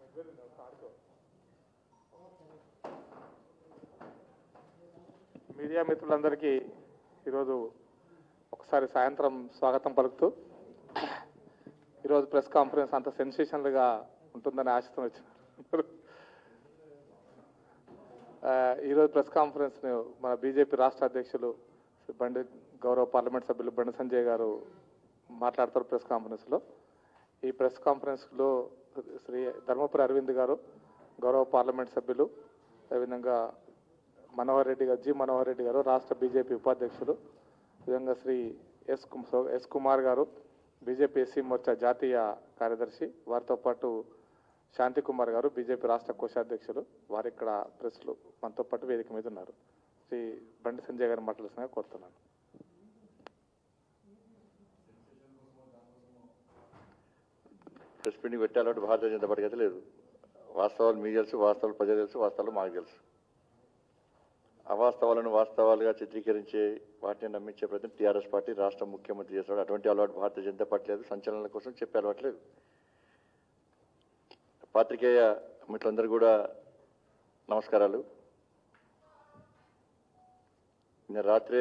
Media మిత్రులందరికీ ఈరోజు ఒకసారి సాయంత్రం స్వాగతం పలుకుతూ ఈరోజు ప్రెస్ కాన్ఫరెన్స్ అంత సెన్సేషనల్గా ఉంటుందని ఆశతో వచ్చినారు ఆ, ఈరోజు ప్రెస్ కాన్ఫరెన్స్ మన బీజేపీ రాష్ట్ర అధ్యక్షులు శ్రీ బండి గౌరవ పార్లమెంట్ సభ్యులు బండి సంజయ్ గారు మాట్లాడతారు ప్రెస్ కాన్ఫరెన్స్లో ఈ ప్రెస్ కాన్ఫరెన్స్లో శ్రీ ధర్మపురి అరవింద్ గారు గౌరవ పార్లమెంట్ సభ్యులు అదేవిధంగా మనోహర్ రెడ్డి గారు జి మనోహర్ రెడ్డి గారు రాష్ట్ర బీజేపీ ఉపాధ్యక్షులు విధంగా శ్రీ ఎస్ కుమ్ సో- S Kumar garu BJP SC Morcha జాతీయ కార్యదర్శి వారితో పాటు శాంతి కుమార్ గారు బీజేపీ రాష్ట్ర కోశాధ్యక్షులు వారు ఇక్కడ ప్రెస్లు మనతో పాటు వేదిక మీద ఉన్నారు శ్రీ బండి సంజయ్ గారు మాట్లాడుతున్నా కోరుతున్నాను ప్రెస్ మీటింగ్ పెట్టాలంటే భారతీయ జనతా పార్టీకి అయితే లేదు వాస్తవాలు మీకు తెలుసు వాస్తవాలు ప్రజలు తెలుసు వాస్తవాలు మాకు తెలుసు అవాస్తవాలను వాస్తవాలుగా చిత్రీకరించే వాటిని నమ్మించే ప్రయత్నం టీఆర్ఎస్ పార్టీ రాష్ట్ర ముఖ్యమంత్రి చేస్తాడు అటువంటి అలవాటు భారతీయ జనతా పార్టీ లేదు సంచలనాల కోసం చెప్పే అలవాటు లేదు పాత్రికేయ మిత్రులందరూ కూడా నమస్కారాలు నిన్న రాత్రే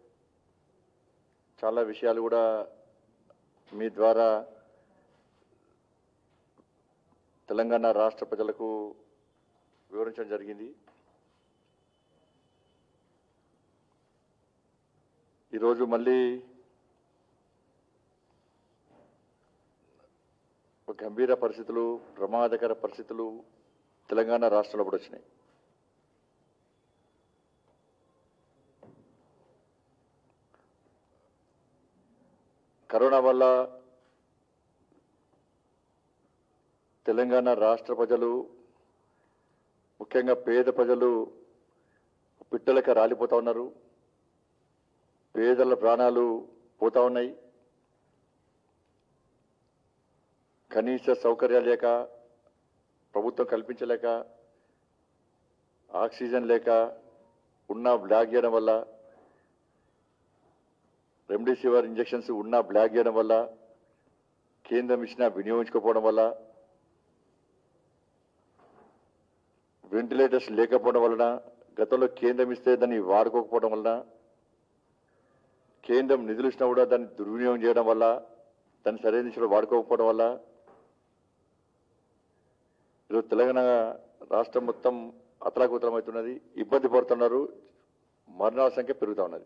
చాలా విషయాలు కూడా మీ ద్వారా తెలంగాణ రాష్ట్ర ప్రజలకు వివరించడం జరిగింది ఈరోజు మళ్ళీ ఒక గంభీర పరిస్థితులు ప్రమాదకర పరిస్థితులు తెలంగాణ రాష్ట్రంలో కూడా వచ్చినాయి కరోనా వల్ల తెలంగాణ రాష్ట్ర ప్రజలు ముఖ్యంగా పేద ప్రజలు పిట్టలక రాలిపోతా ఉన్నారు పేదల ప్రాణాలు పోతా ఉన్నాయి కనీస సౌకర్యాలు లేక ప్రభుత్వం కల్పించలేక ఆక్సిజన్ లేక ఉన్న బ్లాక్ చేయడం వల్ల రెమ్డెసివిర్ ఇంజెక్షన్స్ ఉన్న బ్లాక్ చేయడం వల్ల కేంద్రం ఇచ్చిన వినియోగించుకోకపోవడం వల్ల వెంటిలేటర్స్ లేకపోవడం వలన గతంలో కేంద్రం ఇస్తే దాన్ని వాడుకోకపోవడం వలన కేంద్రం నిధులు ఇచ్చినా కూడా దాన్ని దుర్వినియోగం చేయడం వల్ల దాన్ని సరైన దిశలో వాడుకోకపోవడం వల్ల ఈరోజు తెలంగాణ రాష్ట్రం మొత్తం అతలాకుతలం అవుతున్నది ఇబ్బంది పడుతున్నారు మరణాల సంఖ్య పెరుగుతా ఉన్నది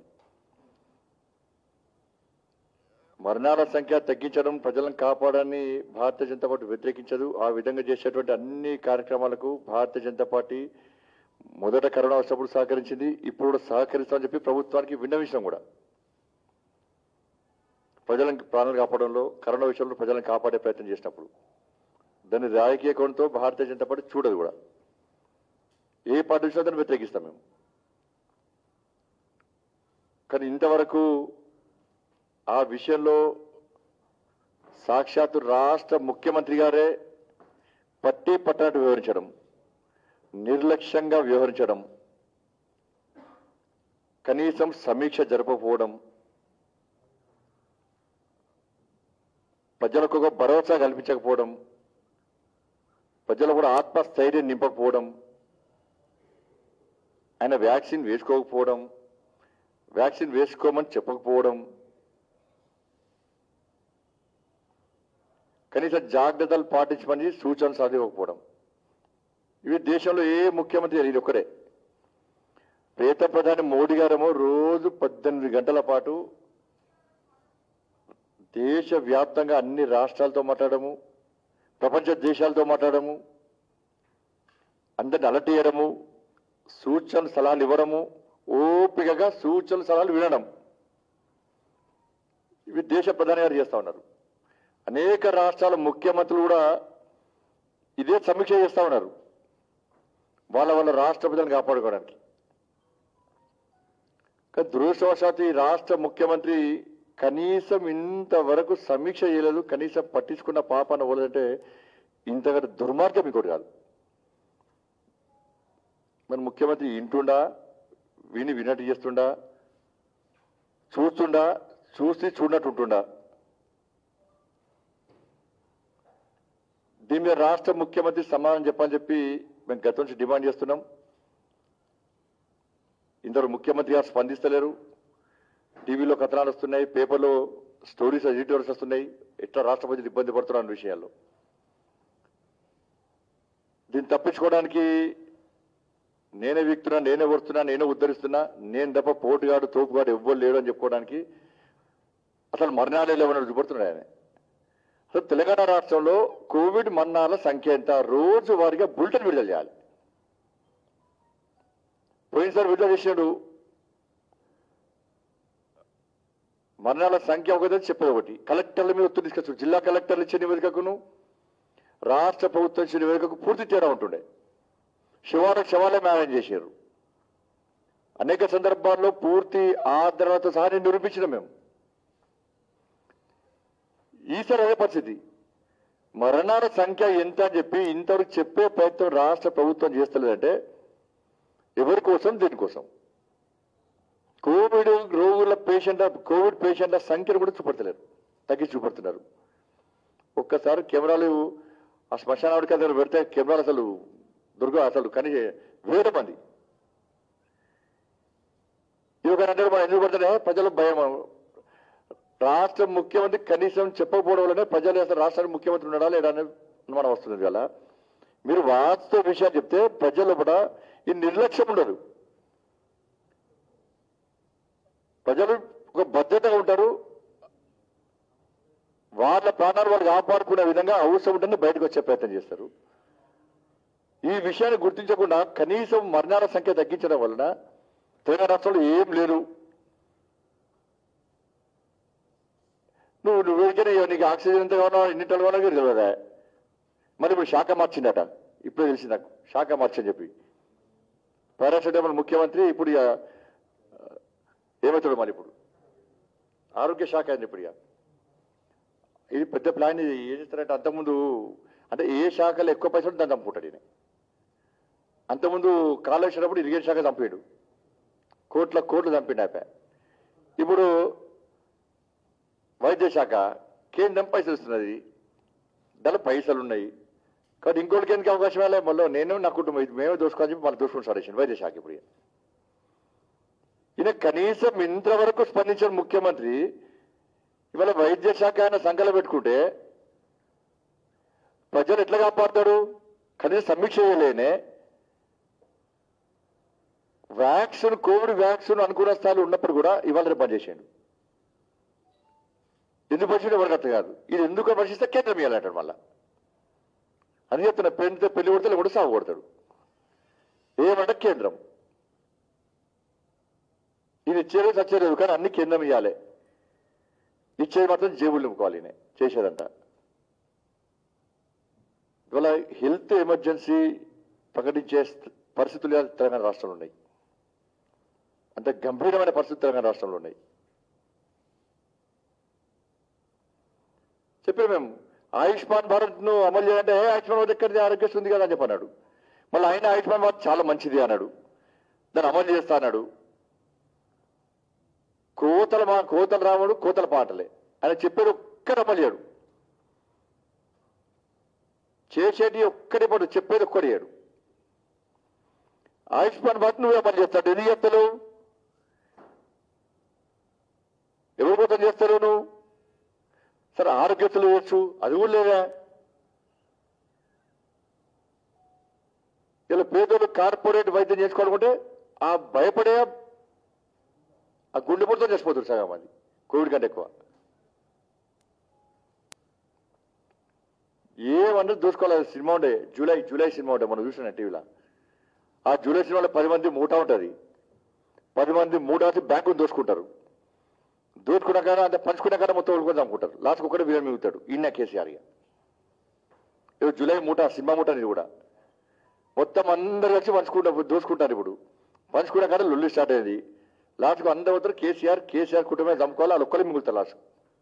మరణాల సంఖ్య తగ్గించడం ప్రజలను కాపాడని భారతీయ జనతా పార్టీ వ్యతిరేకించదు ఆ విధంగా చేసేటువంటి అన్ని కార్యక్రమాలకు భారతీయ జనతా పార్టీ మొదట కరోనా వచ్చినప్పుడు సహకరించింది ఇప్పుడు కూడా సహకరిస్తామని చెప్పి ప్రభుత్వానికి విన్నవించడం కూడా ప్రజలను ప్రాణాలు కాపాడంలో కరోనా విషయంలో ప్రజలను కాపాడే ప్రయత్నం చేసినప్పుడు దాన్ని రాజకీయ కోణంతో భారతీయ జనతా పార్టీ చూడదు కూడా ఏ పార్టీ వచ్చినా దాన్ని వ్యతిరేకిస్తాం మేము కానీ ఇంతవరకు ఆ విషయంలో సాక్షాత్తు రాష్ట్ర ముఖ్యమంత్రి గారే పట్టి పట్టనట్టు వివరించడం నిర్లక్ష్యంగా వ్యవహరించడం కనీసం సమీక్ష జరపకపోవడం ప్రజలకు ఒక భరోసా కల్పించకపోవడం ప్రజలు కూడా ఆత్మస్థైర్యం నింపకపోవడం ఆయన వ్యాక్సిన్ వేసుకోకపోవడం వ్యాక్సిన్ వేసుకోమని చెప్పకపోవడం కనీసం జాగ్రత్తలు పాటించమని సూచనలు సాధించకపోవడం ఇవి దేశంలో ఏ ముఖ్యమంత్రి ఇది ఒక్కడే ప్రేత ప్రధాని మోడీ గారేమో రోజు పద్దెనిమిది గంటల పాటు దేశవ్యాప్తంగా అన్ని రాష్ట్రాలతో మాట్లాడము ప్రపంచ దేశాలతో మాట్లాడము అందరిని అలర్ట్ చేయడము సూచనలు సలహాలు ఇవ్వడము ఓపికగా సూచనలు సలహాలు వినడం ఇవి దేశ ప్రధాని గారు చేస్తా ఉన్నారు అనేక రాష్ట్రాల ముఖ్యమంత్రులు కూడా ఇదే సమీక్ష చేస్తా ఉన్నారు వాళ్ళ వాళ్ళ రాష్ట్ర ప్రజలను కాపాడుకోవడానికి కానీ దురదృష్టవశాత్తు ఈ రాష్ట్ర ముఖ్యమంత్రి కనీసం ఇంతవరకు సమీక్ష చేయలేదు కనీసం పట్టించుకున్న పాపన పోలేదంటే ఇంతకంటే దుర్మార్గం ఇంకోటి కాదు మరి ముఖ్యమంత్రి ఇంటుండా విని వినట్టు చేస్తుండా చూస్తుండా చూసి చూడనట్టు ఉంటుండా దీని మీద రాష్ట్ర ముఖ్యమంత్రి సమాధానం చెప్పని చెప్పి మేము గతం నుంచి డిమాండ్ చేస్తున్నాం ఇందరు ముఖ్యమంత్రి గారు స్పందిస్తలేరు టీవీలో కథనాలు వస్తున్నాయి పేపర్లో స్టోరీస్ ఎడిటోర్స్ వస్తున్నాయి ఎట్లా రాష్ట్ర ప్రజలు ఇబ్బంది పడుతున్నారు అన్న విషయాల్లో దీన్ని తప్పించుకోవడానికి నేనే వీక్తున్నా నేనే వస్తున్నా నేనే ఉద్ధరిస్తున్నా నేను తప్ప పోటుగాడు తోపుగాడు ఎవ్వరు లేడు అని చెప్పుకోవడానికి అసలు మరణాలే లేవని చూపడుతున్నాడు ఆయన అసలు తెలంగాణ రాష్ట్రంలో కోవిడ్ మరణాల సంఖ్య ఎంత రోజు వారిగా బులెటిన్ విడుదల చేయాలి పోయినసారి విడుదల చేసినాడు మరణాల సంఖ్య ఒకటి చెప్పేది ఒకటి కలెక్టర్ల మీద ఒత్తిడి తీసుకొచ్చు జిల్లా కలెక్టర్లు ఇచ్చే నివేదికకును రాష్ట్ర ప్రభుత్వం ఇచ్చే నివేదికకు పూర్తి తేడా ఉంటుండే శివాల శివాలే మేనేజ్ చేశారు అనేక సందర్భాల్లో పూర్తి ఆదరణతో సహా నేను నిరూపించిన మేము ఈసారి అదే పరిస్థితి మరణాల సంఖ్య ఎంత అని చెప్పి ఇంతవరకు చెప్పే ప్రయత్నం రాష్ట్ర ప్రభుత్వం చేస్తలేదంటే ఎవరి కోసం దేనికోసం కోవిడ్ రోగుల పేషెంట్ కోవిడ్ పేషెంట్ల సంఖ్యను కూడా చూపెడతలేరు తగ్గించి చూపెడుతున్నారు ఒక్కసారి కెమెరాలు ఆ శ్మశానాడికి దగ్గర పెడితే కెమెరాలు అసలు దుర్గా అసలు కని వేల మంది ఇవ్వకంటే మనం ఎందుకు పడుతుంటే ప్రజలకు భయం రాష్ట్ర ముఖ్యమంత్రి కనీసం చెప్పకపోవడం వల్లనే ప్రజలు అసలు రాష్ట్రానికి ముఖ్యమంత్రి ఉన్నాడా లేడా అని మనం వస్తుంది కదా మీరు వాస్తవ విషయాలు చెప్తే ప్రజలు కూడా ఈ నిర్లక్ష్యం ఉండదు ప్రజలు ఒక భద్రతగా ఉంటారు వాళ్ళ ప్రాణాలు వాళ్ళు కాపాడుకునే విధంగా అవసరం ఉంటేనే బయటకు వచ్చే ప్రయత్నం చేస్తారు ఈ విషయాన్ని గుర్తించకుండా కనీసం మరణాల సంఖ్య తగ్గించడం వలన తెలంగాణ రాష్ట్రంలో ఏం లేదు నువ్వు నువ్వు వెళ్తే నీకు ఆక్సిజన్ ఎంత కావాలో ఎన్ని టన్నులు కావాలో నీకు తెలియదా మరి ఇప్పుడు శాఖ మార్చిందట ఇప్పుడే తెలిసింది నాకు శాఖ మార్చని చెప్పి పారాసెటమాల్ ముఖ్యమంత్రి ఇప్పుడు ఇక ఏమవుతాడు మరి ఇప్పుడు ఆరోగ్య శాఖ అని ఇప్పుడు ఇక ఇది పెద్ద ప్లాన్ ఇది ఏం చేస్తారంటే అంతకుముందు అంటే ఏ శాఖలో ఎక్కువ పైసలు దాన్ని చంపుకుంటాడు ఈయన అంతకుముందు కాళేశ్వరప్పుడు ఇరిగేషన్ శాఖ చంపాడు కోట్ల కోట్లు చంపిండు అయిపోయా ఇప్పుడు వైద్య శాఖ కేంద్రం పైసలు ఇస్తున్నది దానిలో పైసలు ఉన్నాయి కాబట్టి ఇంకోటికి ఎందుకు అవకాశం వెళ్ళే మళ్ళీ నేను నా కుటుంబం ఇది మేమే దోసుకోని చెప్పి మళ్ళీ దోసుకొని సాడేసింది వైద్య శాఖ ఇప్పుడు ఈయన. ఈయన కనీసం ఇంతవరకు స్పందించిన ముఖ్యమంత్రి ఇవాళ వైద్య శాఖ ఆయన సంఖ్యలో పెట్టుకుంటే ప్రజలు ఎట్లా కాపాడతాడు కనీసం సమీక్ష చేయలేనే వ్యాక్సిన్ కోవిడ్ వ్యాక్సిన్ అనుకున్న స్థాయిలో ఉన్నప్పుడు కూడా ఇవాళ రేపు పనిచేసాడు ఎందుకు పరిశీలన ఎవరికి అర్థం కాదు ఇది ఎందుకు పరిశీలిస్తే కేంద్రం ఇవ్వాలంటాడు మళ్ళా అని చెప్తున్నా పెళ్లితో పెళ్లి కొడితే కూడా సాగు కొడతాడు ఏమంటే కేంద్రం ఇది ఇచ్చేది చచ్చేది కానీ అన్ని కేంద్రం ఇవ్వాలి ఇచ్చేది మాత్రం జేబులు నింపుకోవాలి ఈయన చేసేదంట ఇవాళ హెల్త్ ఎమర్జెన్సీ ప్రకటించే స్థ- పరిస్థితులు ఇవాళ తెలంగాణ రాష్ట్రంలో ఉన్నాయి అంత గంభీరమైన పరిస్థితులు తెలంగాణ రాష్ట్రంలో ఉన్నాయి చెప్పారు మేము ఆయుష్మాన్ భారత్ ను అమలు చేయాలంటే "ఏ, ఆయుష్మాన్ భారత్ ఎక్కడిది ఆరోగ్యశ్రీ ఉంది కదా అని చెప్పన్నాడు మళ్ళీ ఆయన ఆయుష్మాన్ భారత్ చాలా మంచిది అన్నాడు దాన్ని అమలు చేస్తా అన్నాడు కోతల మా కోతల రాముడు కోతల పాటలే ఆయన చెప్పేది ఒక్కటి అమలు చేయడు చేసేటి ఒక్కడే పడు చెప్పేది ఒక్కడేయడు ఆయుష్మాన్ భారత్ నువ్వే అమలు చేస్తాడు ఎందుకు చేస్తావు ఎవరి కోసం చేస్తారు నువ్వు సరే ఆరోగ్యతలు చేయొచ్చు అది కూడా లేదా ఇలా పేదోళ్ళు కార్పొరేట్ వైద్యం చేసుకోవాలనుకుంటే ఆ భయపడే ఆ గుండె పొడితో చచ్చిపోతారు సగం మంది కోవిడ్ కంటే ఎక్కువ ఏమన్నా దూసుకోవాలి సినిమా ఉండే జూలై జూలై సినిమా ఉండే మనం చూసిన టీవీలో ఆ జూలై సినిమాలో పది మంది మూట ఉంటుంది పది మంది మూటాసి బ్యాంకును దోసుకుంటారు దోచుకున్నాక అంటే పంచుకున్నాక మొత్తం ఓడుకొని చంపుకుంటారు లాస్ట్కి ఒకటే వీరం మిగుతాడు ఈయన కేసీఆర్ ఇక. ఇది జూలై మూట సినిమా మూట ఇది కూడా మొత్తం అందరు వచ్చి పంచుకుంటా దోసుకుంటారు ఇప్పుడు పంచుకున్నాక లొల్లి స్టార్ట్ అయింది లాస్ట్కు అందరూ అవుతారు కేసీఆర్ కేసీఆర్ కుటుంబమే చంపుకోవాలి వాళ్ళు ఒక్కరే మిగులుతారు లాస్ట్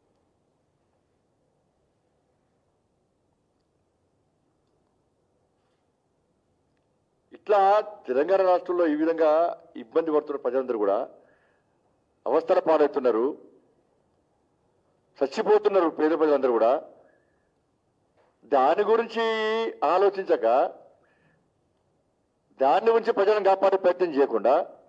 ఇట్లా తెలంగాణ రాష్ట్రంలో ఈ విధంగా ఇబ్బంది పడుతున్న ప్రజలందరూ కూడా అవస్థల పాలవుతున్నారు చచ్చిపోతున్నారు పేద ప్రజలందరూ కూడా దాని గురించి ఆలోచించక దాని గురించి ప్రజలను కాపాడే ప్రయత్నం చేయకుండా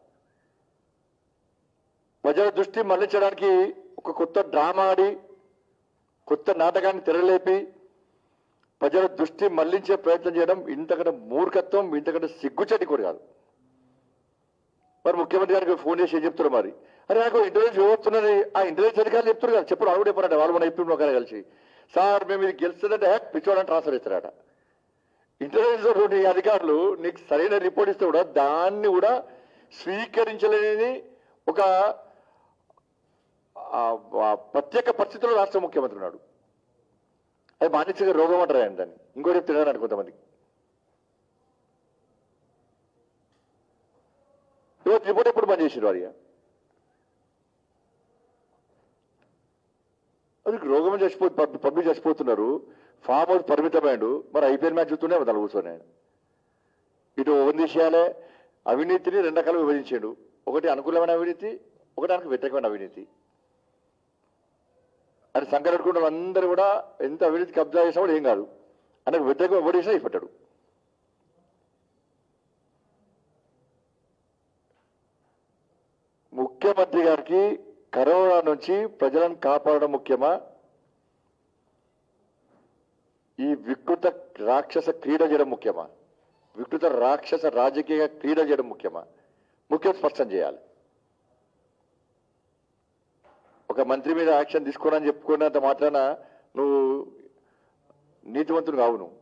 ప్రజల దృష్టి మళ్లించడానికి ఒక కొత్త డ్రామా ఆడి కొత్త నాటకాన్ని తెరలేపి ప్రజల దృష్టి మళ్లించే ప్రయత్నం చేయడం ఇంతకంటే మూర్ఖత్వం ఇంతకంటే సిగ్గుచటి కూడా కాదు మరి ముఖ్యమంత్రి గారికి ఫోన్ చేసి ఏం చెప్తారు మరి అరే నాకు ఇంటెలిజెన్స్ ఇవ్వస్తున్నది ఆ ఇంటెలిజెన్స్ అధికారులు చెప్తారు కదా చెప్పరు ఆవిడ చెప్పారంట వాళ్ళు మన ఇప్పుడు ఒకరు కలిసి సార్ మేము ఇది గెలుస్తుందంటే పిచ్చోడని ట్రాన్స్ఫర్ ఇస్తారట ఇంటెలిజెన్స్ నీ అధికారులు నీకు సరైన రిపోర్ట్ ఇస్తే కూడా దాన్ని కూడా స్వీకరించలేని ఒక ఆ, ఆ ప్రత్యేక పరిస్థితుల్లో రాష్ట్ర ముఖ్యమంత్రి ఉన్నాడు అది మానసిక రోగం అంటారు ఆయన దాన్ని ఇంకోటి తినడానికి కొంతమందికి ఇవాళ రిపోర్ట్ ఎప్పుడు బంద్ చేసారు వారి అది రోగం చచ్చిపో పబ్- పబ్లిక్ చచ్చిపోతున్నారు ఫామ్ హౌస్ పరిమితమైండు మరి ఐపీఎల్ మ్యాచ్ చూస్తూనే తల కూర్చొని ఆయన ఇటు ఓపెన్ చేయాలి అవినీతిని రెండు రకాలు విభజించాడు ఒకటి అనుకూలమైన అవినీతి ఒకటి ఆయనకు వ్యతిరేకమైన అవినీతి అని సంకరెట్టుకున్న అందరూ కూడా ఎంత అవినీతి కబ్జా చేసినా కూడా ఏం కాదు ఆయనకు వ్యతిరేకం ఎవరు చేసినా ఇప్పటాడు ముఖ్యమంత్రి గారికి కరోనా నుంచి ప్రజలను కాపాడడం ముఖ్యమా ఈ వికృత రాక్షస క్రీడ చేయడం ముఖ్యమా వికృత రాక్షస రాజకీయ క్రీడ చేయడం ముఖ్యమా ముఖ్యం స్పష్టం చేయాలి ఒక మంత్రి మీద యాక్షన్ తీసుకోనని చెప్పుకున్నంత మాత్రాన నువ్వు నీతివంతుడు కావు నువ్వు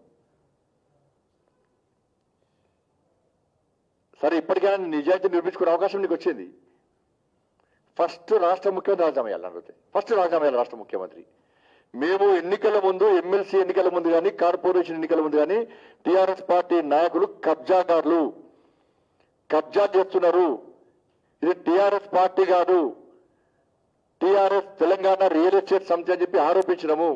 సరే ఇప్పటికైనా నీ నిజాయితీ నిరూపించుకునే అవకాశం నీకు వచ్చింది ఫస్ట్ రాష్ట్ర ముఖ్యమంత్రి రాజీనామా చేయాలి అడిగితే ఫస్ట్ రాజీనామా చేయాలి రాష్ట్ర ముఖ్యమంత్రి మేము ఎన్నికల ముందు ఎమ్మెల్సీ ఎన్నికల ముందు కానీ కార్పొరేషన్ ఎన్నికల ముందు కానీ టిఆర్ఎస్ పార్టీ నాయకులు కబ్జాదారులు కబ్జా చేస్తున్నారు ఇది టిఆర్ఎస్ పార్టీ కాదు TRS Telangana real estate Samithi అని చెప్పి ఆరోపించినము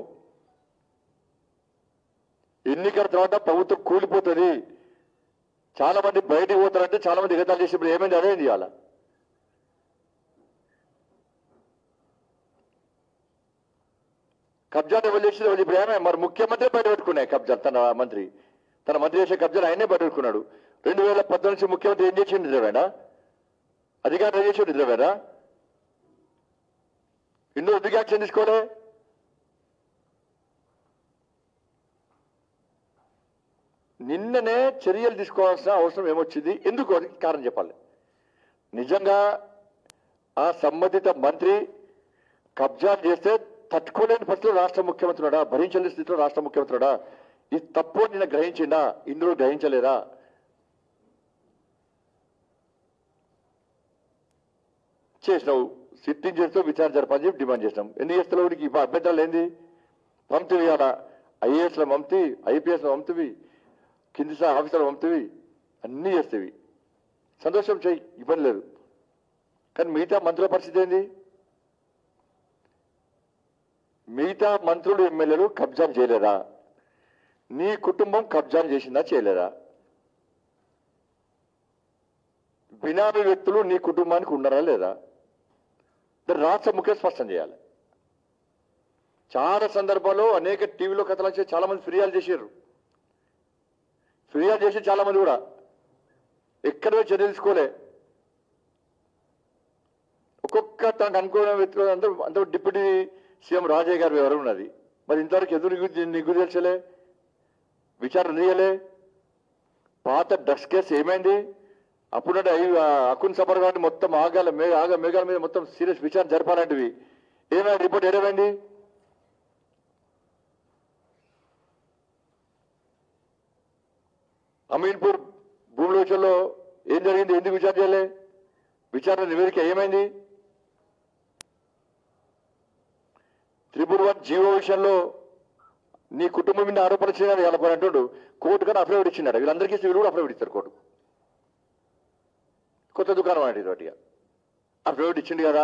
ఎన్నికల తర్వాత ప్రభుత్వం కూలిపోతుంది చాలా మంది బయటికి పోతారంటే చాలా మంది ఎగతాలు చేసినప్పుడు ఏమైంది అదేంది ఇవాళ కబ్జాను ఎవరు చేసిన వాళ్ళు ఇప్పుడు ఏమే మరి ముఖ్యమంత్రి బయట పెట్టుకున్నాయి కబ్జా తన మంత్రి తన మంత్రి చేసే కబ్జాను ఆయనే బయట పెట్టుకున్నాడు రెండు వేల పద్నాలుగు నుంచి ముఖ్యమంత్రి ఏం చేసి నిద్రవేనా అధికారులు ఏం చేసి నిద్రవేనా ఎన్నో ఎందుకు యాక్షన్ తీసుకోలే నిన్ననే చర్యలు తీసుకోవాల్సిన అవసరం ఏమొచ్చింది ఎందుకు అని కారణం చెప్పాలి నిజంగా ఆ సంబంధిత మంత్రి కబ్జా చేస్తే తట్టుకోలేని పరిస్థితిలో రాష్ట్ర ముఖ్యమంత్రుడా భరించలేని స్థితిలో రాష్ట్ర ముఖ్యమంత్రుడా ఇది తప్పు అని నిన్న గ్రహించిందా ఇందులో గ్రహించలేదా చేసినావు సిట్టింగ్ చేస్తూ విచారణ జరపని చెప్పి డిమాండ్ చేసినాం ఎన్ని చేస్తావు నీకు ఇప్పుడు అభ్యంతరాలు ఏంది పంపివి ఇవాళ ఐఏఎస్ల పంపి ఐపీఎస్ల పంపివి కింది స్థాయి ఆఫీసర్లు పంపివి అన్నీ చేస్తేవి సంతోషం చెయ్యి ఇబ్బంది లేదు కానీ మిగతా మంత్రుల పరిస్థితి ఏంది మిగతా మంత్రులు ఎమ్మెల్యేలు కబ్జా చేయలేదా నీ కుటుంబం కబ్జా చేసిందా చేయలేదా బినామీ వ్యక్తులు నీ కుటుంబానికి ఉన్నారా లేదా దాన్ని రాష్ట్ర ముఖ్య స్పష్టం చేయాలి చాలా సందర్భాల్లో అనేక టీవీలో కథలు వచ్చి చాలా మంది ఫిర్యాదు చేశారు ఫిర్యాదు చేసి చాలా మంది కూడా ఎక్కడో చర్యలు తీసుకోలే ఒక్కొక్క తనకు అనుకున్న వ్యక్తులు అందరూ అందరూ డిప్యూటీ సీఎం రాజయ్య గారు ఎవరు ఉన్నది మరి ఇంతవరకు ఎదురు నీకు- నీకు తెలుసలే విచారణ తీయలే పాత డ్రగ్స్ కేసు ఏమైంది అప్పుడంటే అకున్ సబర్ గారిని మొత్తం ఆగాల మే ఆగ మేఘాల మీద మొత్తం సీరియస్ విచారణ జరపాలంటివి ఏమైనా రిపోర్ట్ ఏమైంది అమీన్పూర్ భూముల విషయంలో ఏం జరిగింది ఎందుకు విచారణ చేయలే విచారణ నివేదిక ఏమైంది త్రిపుర వన్ జీవో విషయంలో నీ కుటుంబం మీద ఆరోపణ చేయాలని వెళ్ళపని అంటుండు కోర్టు కానీ అఫిడవిట్ ఇచ్చినాడు వీళ్ళందరికీ ఇస్తే వీళ్ళు కూడా అఫిడవిట్ ఇస్తారు కోర్టు కొత్త దుకాణం అంటే ఇది అఫిడవిట్ ఇచ్చిండు కదా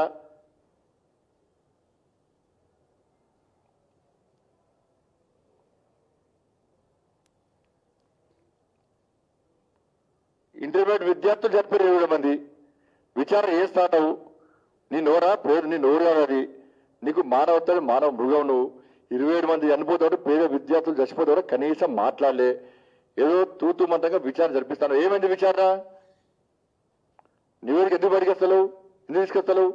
ఇంటర్మీడియట్ విద్యార్థులు జరిపారు ఇరవై మంది విచారణ చేస్తావు నీ నోరా పేరు నీ నోరు కాదు అది నీకు మానవత్వం మానవ మృగం నువ్వు ఇరవై ఏడు మంది చనిపోతాడు పేద విద్యార్థులు చచ్చిపోతాడు కనీసం మాట్లాడలే ఏదో తూతూ మంతంగా విచారణ జరిపిస్తాను ఏమైంది విచారణ నివేదిక ఎందుకు బయటకెత్తలు ఎందుకు తీసుకెత్తలు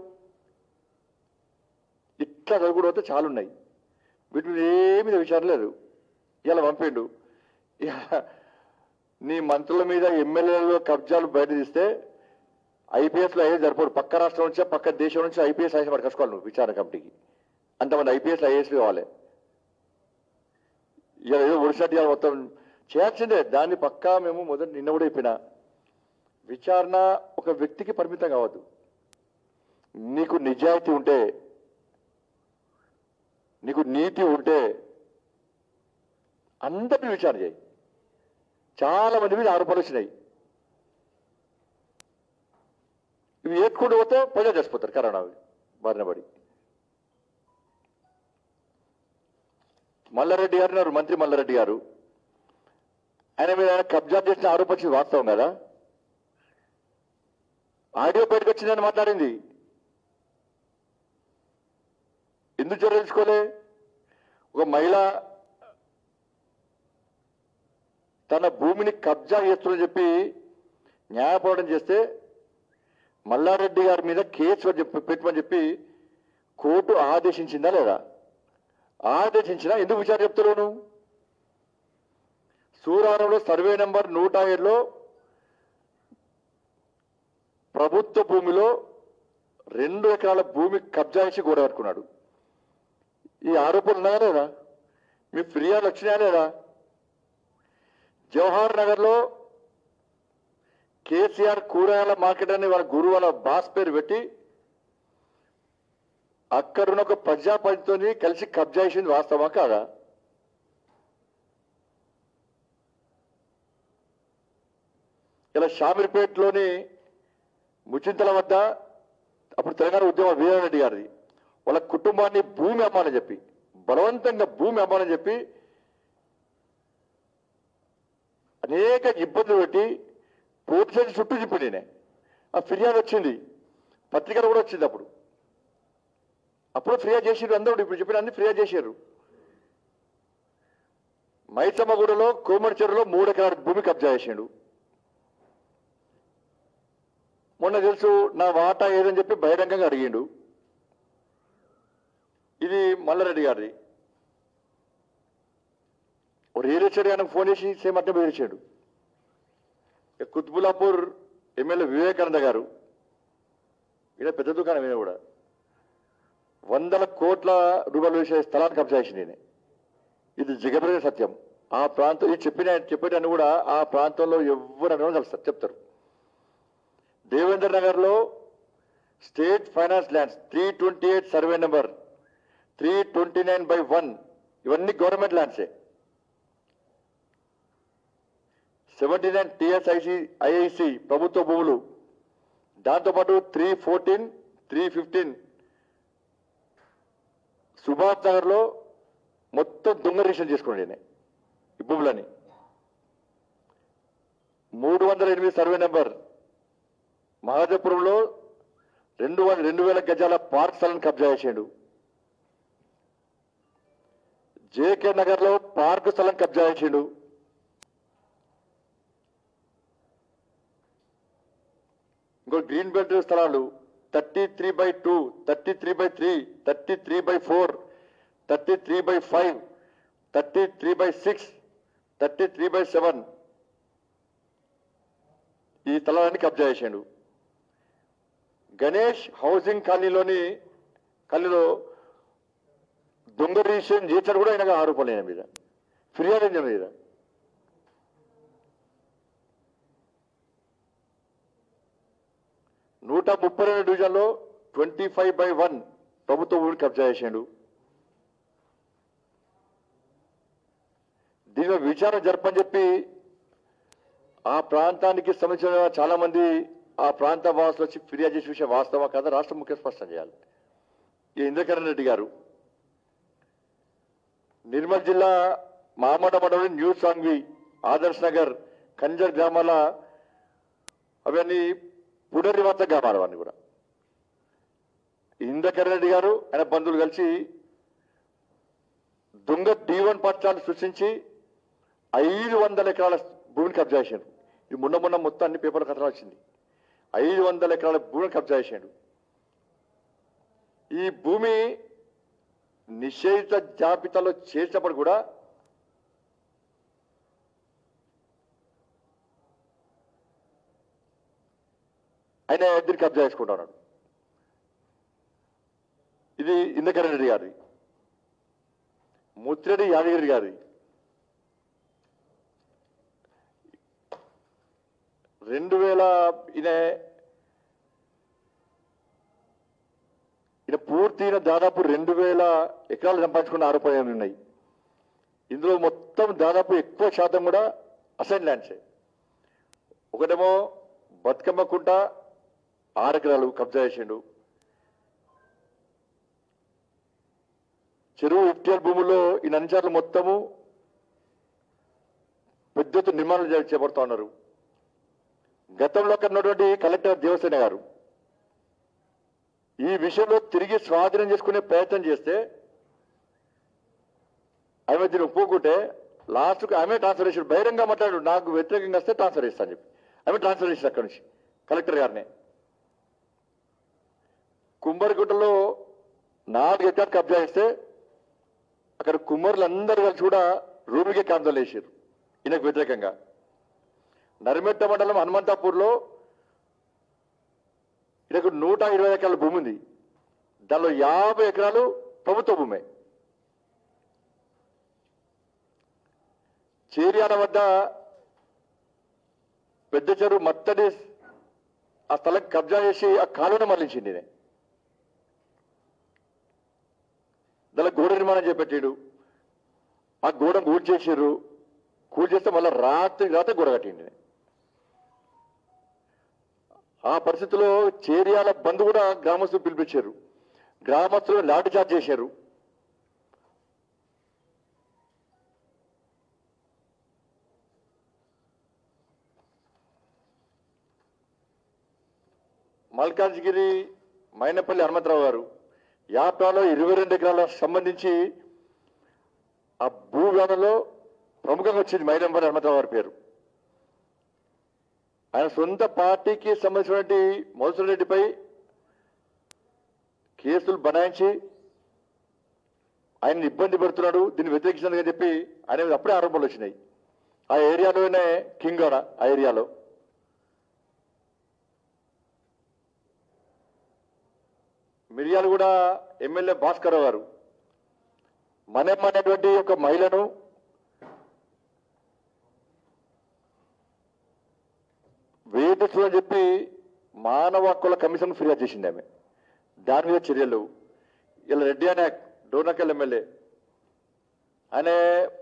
ఇట్లా జరుగుడు అయితే చాలున్నాయి వీటి మీద ఏమీ విచారణ లేదు ఇలా పంపిండు ఇక నీ మంత్రుల మీద ఎమ్మెల్యేల కబ్జాలు బయట తీస్తే ఐపీఎస్ లో అయ్యేది సరిపోడు పక్క రాష్ట్రం నుంచి పక్క దేశం నుంచి ఐపీఎస్ ఐఎస్ పడి కసుకోవాలి నువ్వు విచారణ కమిటీకి అంతమంది ఐపీఎస్ ఐఏఎస్ కావాలి ఇక ఏదో ఒడిశాటి ఇవాళ మొత్తం చేయాల్సిందే దాన్ని పక్కా మేము మొదటి నిన్న కూడా చెప్పిన విచారణ ఒక వ్యక్తికి పరిమితం కావద్దు నీకు నిజాయితీ ఉంటే నీకు నీతి ఉంటే అందరిని విచారణ చేయి చాలా మంది మీద ఆరోపణలు వచ్చినాయి ఇవి ఏత్తుకుంటూ పోతే ప్రజలు చచ్చిపోతారు కరోనా బారిన పడి మల్లారెడ్డి గారు ఉన్నారు మంత్రి మల్లారెడ్డి గారు ఆయన మీద ఆయన కబ్జా చేసిన ఆరోపించింది వాస్తవం కదా ఆడియో బయటకు వచ్చిందని మాట్లాడింది ఎందుకు చర్య తీసుకోలే ఒక మహిళ తన భూమిని కబ్జా చేస్తుందని చెప్పి న్యాయపోవడం చేస్తే మల్లారెడ్డి గారి మీద కేసు అని చెప్పి పెట్టమని చెప్పి కోర్టు ఆదేశించిందా లేదా ఆదేశించినా ఎందుకు విచారణ చెప్తున్నావు నువ్వు సూరారంలో సర్వే నెంబర్ నూట ఏడులో ప్రభుత్వ భూమిలో రెండు ఎకరాల భూమి కబ్జా చేసి గోడ కట్టుకున్నాడు ఈ ఆరోపణలు ఉన్నాయా లేదా మీ ఫిర్యాదు వచ్చినాయా లేదా జవహర్ నగర్ లో కేసీఆర్ కూరగాయల మార్కెట్ అని వాళ్ళ గురువు వాళ్ళ బాస్ పేరు పెట్టి అక్కడున్న ఒక ప్రజాపతితోని కలిసి కబ్జా చేసింది వాస్తవా కాదా ఇలా షామీర్పేటలోని ముచింతల వద్ద అప్పుడు తెలంగాణ ఉద్యమ వీరారెడ్డి గారిది వాళ్ళ కుటుంబాన్ని భూమి అమ్మాలని చెప్పి బలవంతంగా భూమి అమ్మాలని చెప్పి అనేక ఇబ్బందులు పెట్టి పోలీసులు చుట్టూ చింపి నేనే ఆ ఫిర్యాదు వచ్చింది పత్రికలు కూడా వచ్చింది అప్పుడు అప్పుడు ఫిర్యాదు చేసిర్రు అందరూ ఇప్పుడు చెప్పిన అన్ని ఫిర్యాదు చేశారు మైసమ్మగూడలో కోమడి చెరువులో మూడు ఎకరాల భూమి కబ్జా చేసిండు మొన్న తెలుసు నా వాటా ఏదని చెప్పి బహిరంగంగా అడిగిండు ఇది మల్లారెడ్డి గారిది ఓ రియల్ ఎస్టేట్ గారికి ఫోన్ చేసి సేమ్ అట్టే బెదిరించాడు ఇక కుత్బులాపూర్ ఎమ్మెల్యే వివేకానంద గారు ఈయన పెద్ద దుకాణం ఈయన కూడా వందల కోట్ల రూపాయలు వేసే స్థలాన్ని కబ్జా చేసింది ఈయన. ఇది జగబరే సత్యం ఆ ప్రాంతం ఇది చెప్పిన చెప్పేటన్ని కూడా ఆ ప్రాంతంలో ఎవరు అడగడం కలుస్తారు చెప్తారు దేవేంద్ర నగర్ లో state finance lands three twenty eight survey number three twenty nine by one ఇవన్నీ గవర్నమెంట్ ల్యాండ్సే సెవెంటీ నైన్ టిఎస్ఐసి ఐఐసి ప్రభుత్వ భూములు దాంతోపాటు three fourteen three fifteen Subhash Nagar లో మొత్తం దొంగ రిజిస్టర్ చేసుకోండి ఈయన ఈ భూములని మూడు వందల ఎనిమిది సర్వే నెంబర్ మహాదేపురంలో రెండు వందల రెండు వేల గజాల పార్క్ స్థలం కబ్జా చేసిండు జేకే నగర్ లో పార్క్ స్థలం కబ్జా చేసిండు ఇంకో గ్రీన్ బెల్ట్ స్థలాలు thirty three by two thirty three by three thirty three by four thirty three by five thirty three by six thirty three by seven ఈ స్థలాన్ని కబ్జా చేశాడు గణేష్ హౌసింగ్ కాలనీలోని కాలనీలో దొంగ రిజిస్ట్రేషన్ చేశాడు కూడా ఆయన ఆరోపణలు ఆయన మీద ఫిర్యాదు అయిన మీద నూట ముప్పై రెండు డివిజన్లో ట్వంటీ ఫైవ్ బై వన్ ప్రభుత్వ భూమిని కబ్జా చేశాడు దీనిలో విచారణ జరపని చెప్పి ఆ ప్రాంతానికి సంబంధించిన చాలా మంది ఆ ప్రాంత వాసులు వచ్చి ఫిర్యాదు చేసే విషయం వాస్తవా కదా రాష్ట్ర ముఖ్య స్పష్టం చేయాలి ఈ ఇంద్రకరణ్ రెడ్డి గారు నిర్మల్ జిల్లా మామడ మండలం న్యూ సాంగ్వి ఆదర్శ్ నగర్ కంజర్ గ్రామాల అవన్నీ పునర్నివాస గ్రామాలు అవన్నీ కూడా ఇంద్రకరణ్ రెడ్డి గారు ఆయన బంధువులు కలిసి దొంగ డీవన్ పట్టాలు సృష్టించి ఐదు వందల ఎకరాల భూమిని కబ్జా చేశాడు ఇది మొన్న మొన్న మొత్తం అన్ని పేపర్ కథలు వచ్చింది ఐదు వందల ఎకరాల భూమిని కబ్జా చేశాడు ఈ భూమి నిషేధిత జాబితాలో చేసినప్పుడు కూడా ఆయన ఇద్దరు కబ్జా చేసుకుంటా ఉన్నాడు ఇది ఇందకరణ్ రెడ్డి గారి ముత్తిరెడ్డి యాదగిరి గారి రెండు వేల ఈయన ఈయన పూర్తి ఈయన దాదాపు రెండు వేల ఎకరాలు సంపాదించుకున్న ఆరోపణలు ఉన్నాయి ఇందులో మొత్తం దాదాపు ఎక్కువ శాతం కూడా అసైన్ ల్యాండ్సే ఒకటేమో బతుకమ్మ కుంట ఆరు ఎకరాలు కబ్జా చేసిండు చెరువు ఎఫ్టీఆర్ భూముల్లో ఈ నంచార్లు మొత్తము పెద్ద ఎత్తున నిర్మాణాలు చే- చేపడుతా ఉన్నారు గతంలో అక్కడ ఉన్నటువంటి కలెక్టర్ దేవసేన గారు ఈ విషయంలో తిరిగి స్వాధీనం చేసుకునే ప్రయత్నం చేస్తే ఆమె దీన్ని ఒప్పుకుంటే లాస్ట్కు ఆమె ట్రాన్స్ఫర్ చేసాడు బహిరంగ మాట్లాడు నాకు వ్యతిరేకంగా వస్తే ట్రాన్స్ఫర్ చేస్తాను చెప్పి ఆమె ట్రాన్స్ఫర్ చేసింది అక్కడి నుంచి కలెక్టర్ గారిని కుంభరిగుట్టలో నాలుగు ఎకరాలు కబ్జా చేస్తే అక్కడ కుమ్మరులు అందరూ కలిసి కూడా రూమికే కాంతలు వేసారు ఈయనకు వ్యతిరేకంగా నరిమెట్ట మండలం హనుమంతాపూర్లో ఈయనకు నూట ఇరవై ఎకరాల భూమి ఉంది దానిలో యాభై ఎకరాలు ప్రభుత్వ భూమే చేర్యాల వద్ద పెద్ద చెరువు మత్తడి ఆ స్థలం కబ్జా చేసి ఆ కాలువను మరలించింది ఈయన. దానిలో గోడ నిర్మాణం చేపట్టాడు ఆ గోడ కూల్ చేసారు కూల్ చేస్తే మళ్ళీ రాత్రి రాత్రి గోడ కట్టిండి ఈయన. ఆ పరిస్థితిలో చేరియాల బంధు కూడా గ్రామస్తులు పిలిపించారు గ్రామస్తులు లాఠీ చార్జ్ చేశారు మల్కాజ్గిరి మైనపల్లి హనుమంతరావు గారు యాప్రాలో ఇరవై రెండు ఎకరాలకు సంబంధించి ఆ భూ వివాదంలో ప్రముఖంగా వచ్చింది మైనంపల్లి హనుమంతరావు గారి పేరు ఆయన సొంత పార్టీకి సంబంధించినటువంటి మధుసూదన్ రెడ్డిపై కేసులు బనాయించి ఆయన ఇబ్బంది పెడుతున్నాడు దీన్ని వ్యతిరేకించినందుకని చెప్పి ఆయన మీద అప్పుడే ఆరోపణలు వచ్చినాయి ఆ ఏరియాలోనే కింగ్ ఆడ ఆ ఏరియాలో మిర్యాలు కూడా ఎమ్మెల్యే భాస్కర్ గారు మనెమ్మ అనేటువంటి ఒక మహిళను వేధిస్తూ అని చెప్పి మానవ హక్కుల కమిషన్ ఫిర్యాదు చేసింది ఆమె దాని మీద చర్యలు ఇలా రెడ్డి అనే డోర్నకల్ ఎమ్మెల్యే ఆయన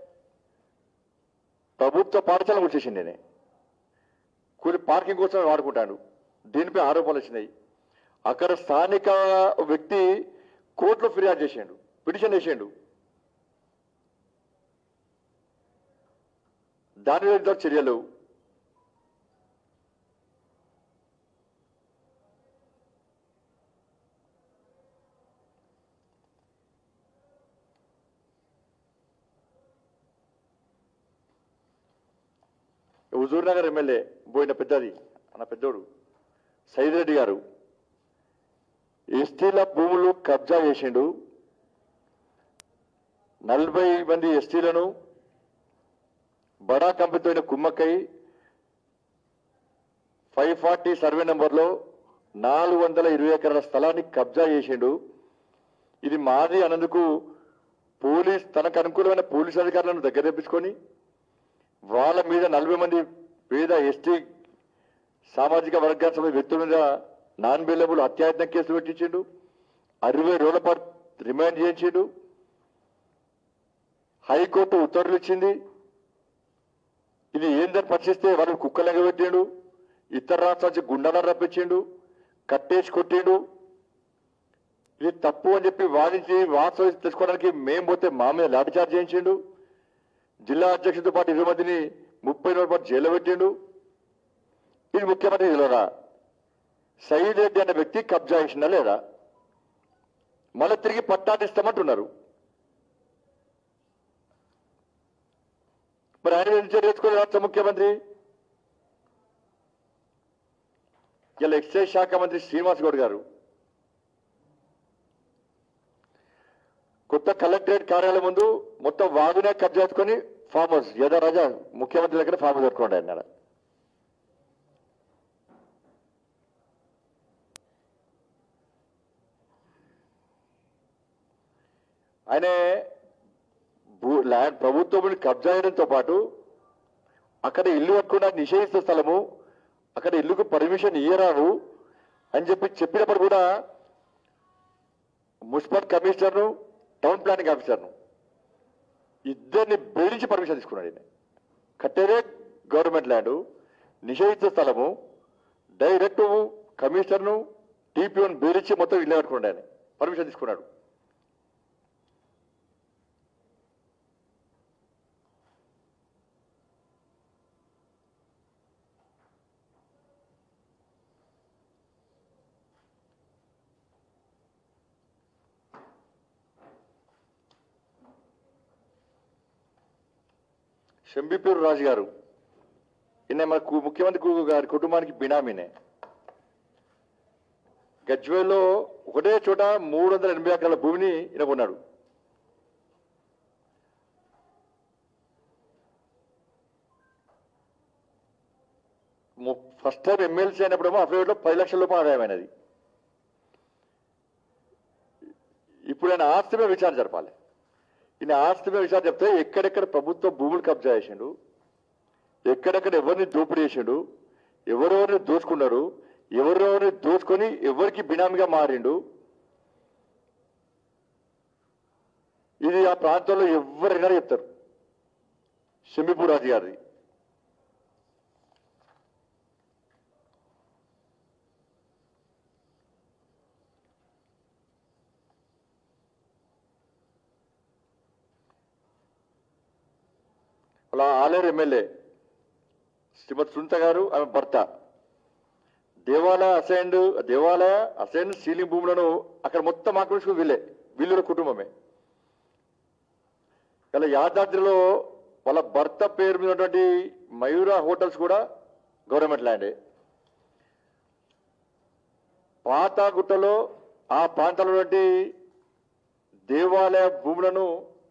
ప్రభుత్వ పాఠశాల వచ్చేసింది నేను కూలి పార్కింగ్ కోసం వాడుకుంటాడు దీనిపై ఆరోపణలు వచ్చినాయి అక్కడ స్థానిక వ్యక్తి కోర్టులో ఫిర్యాదు చేసిండు పిటిషన్ వేసిండు దాని మీద చర్యలు హుజూర్ నగర్ ఎమ్మెల్యే పోయిన పెద్దది అన్న పెద్దోడు సైద్ రెడ్డి గారు ఎస్టీల భూములు కబ్జా చేసిండు నలభై మంది ఎస్టీలను బడా కంపెనీతో కుమ్మక్కై ఫైవ్ ఫార్టీ సర్వే నెంబర్లో నాలుగు వందల ఇరవై ఎకరాల స్థలాన్ని కబ్జా చేసిండు ఇది మాది అన్నందుకు పోలీస్ తనకు అనుకూలమైన పోలీస్ అధికారులను దగ్గర తెప్పించుకొని వాళ్ళ మీద నలభై మంది పేద ఎస్టీ సామాజిక వర్గానికి సంబంధించిన వ్యక్తుల మీద నాన్ బెయిలబుల్ అత్యాయత్న కేసులు పెట్టించిండు అరవై రోజుల పాటు రిమాండ్ చేయించిండు హైకోర్టు ఉత్తర్వులు ఇచ్చింది ఇది ఏందని పరిశీలిస్తే వాళ్ళు కుక్కలు పెట్టిండు ఇతర రాష్ట్రాల నుంచి గుండాలను రప్పించిండు కట్టేసి కొట్టిండు ఇది తప్పు అని చెప్పి వాదించి వాస్తవం తెచ్చుకోవడానికి మేము పోతే మా మీద లాఠీ చార్జ్ చేయించిండు జిల్లా అధ్యక్షుడితో పాటు ఇరవై మందిని ముప్పై రోజుల పాటు జైల్లో పెట్టిండు ఇది ముఖ్యమంత్రి తెలియదా సయీద్ రెడ్డి అనే వ్యక్తి కబ్జా చేసిందా లేదా మళ్ళీ తిరిగి పట్టాలు ఇస్తామంటున్నారు మరి ఆయన ఎందుకు చర్య తీసుకోలేదు రాష్ట్ర ముఖ్యమంత్రి ఇలా ఎక్సైజ్ శాఖ మంత్రి శ్రీనివాస్ గౌడ్ గారు కొత్త కలెక్టరేట్ కార్యాలయం ముందు మొత్తం వాగునే కబ్జా చేసుకొని ఫామ్ హౌస్ యదా రాజా ముఖ్యమంత్రి దగ్గర ఫామ్ హౌస్ కట్టుకోండి అన్నాడు ఆయన భూ ల్యాండ్ ప్రభుత్వం కబ్జా చేయడంతో పాటు అక్కడ ఇల్లు కట్టుకోవడానికి నిషేధిస్తున్న స్థలము అక్కడ ఇల్లుకు పర్మిషన్ ఇయ్యరావు అని చెప్పి చెప్పినప్పుడు కూడా మున్సిపల్ కమిషనర్ను టౌన్ ప్లానింగ్ ఆఫీసర్ను ఇద్దరిని బెదిరించి పర్మిషన్ తీసుకున్నాడు ఈయన కట్టేదే గవర్నమెంట్ ల్యాండ్ నిషేధించే స్థలము డైరెక్ట్ కమిషనర్ను టీపీఓని బెదిరించి మొత్తం ఇల్లు కట్టుకున్నాడు ఆయన పర్మిషన్ తీసుకున్నాడు షంబిపూర్ రాజు గారు ఈయన మన కు- ముఖ్యమంత్రి కు- గారి కుటుంబానికి బినామీనే గజ్వేల్లో ఒకటే చోట మూడు వందల ఎనభై ఎకరాల భూమిని ఈయన కొన్నాడు ఫస్ట్ టైం ఎమ్మెల్సీ అయినప్పుడేమో అఫిడవిట్లో పది లక్షల రూపాయలు ఆదాయమైనది ఇప్పుడు ఆయన ఆస్తి మీద విచారణ జరపాలి ఈయన ఆస్తి మీద విచారణ చెప్తే ఎక్కడెక్కడ ప్రభుత్వ భూములు కబ్జా చేసిండు ఎక్కడెక్కడ ఎవరిని దోపిడీ చేసిండు ఎవరెవరిని దోచుకున్నారు ఎవరెవరిని దోచుకొని ఎవరికి బినామీగా మారిండు ఇది ఆ ప్రాంతంలో ఎవరైనా చెప్తారు షమిపూర్ రాజు గారిది అలా ఆలేరు ఎమ్మెల్యే శ్రీమతి సునీత గారు ఆమె భర్త దేవాలయ అసైన్డ్ దేవాలయ అసైన్డ్ సీలింగ్ భూములను అక్కడ మొత్తం ఆక్రమించుకుని వీళ్ళే వీళ్ళ కుటుంబమే ఇలా యాదాద్రిలో వాళ్ళ భర్త పేరు మీద ఉన్నటువంటి మయూర హోటల్స్ కూడా గవర్నమెంట్ ల్యాండే పాతాగుట్టలో ఆ ప్రాంతంలో ఉన్నటువంటి దేవాలయ భూములను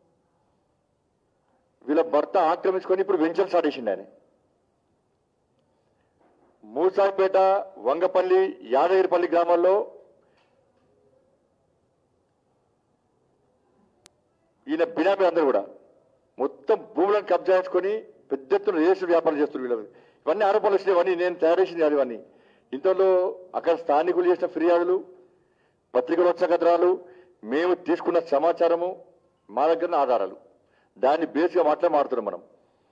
వీళ్ళ భర్త ఆక్రమించుకొని ఇప్పుడు వెంచర్ స్టార్ట్ చేసిండు ఆయన మూసాపేట వంగపల్లి యాదగిరిపల్లి గ్రామాల్లో ఈయన బినామీ అందరూ కూడా మొత్తం భూములను కబ్జా చేసుకొని పెద్ద ఎత్తున రేసు వ్యాపారం చేస్తున్నారు వీళ్ళు ఇవన్నీ ఆరోపణలు వచ్చినాయి ఇవన్నీ నేను తయారు చేసింది కాదు ఇవన్నీ ఇంతలో అక్కడ స్థానికులు చేసిన ఫిర్యాదులు పత్రికలు వచ్చిన కథనాలు మేము తీసుకున్న సమాచారము మా దగ్గర ఉన్న ఆధారాలు దాన్ని బేస్గా మాట్లాడి మాడుతున్నాం మనం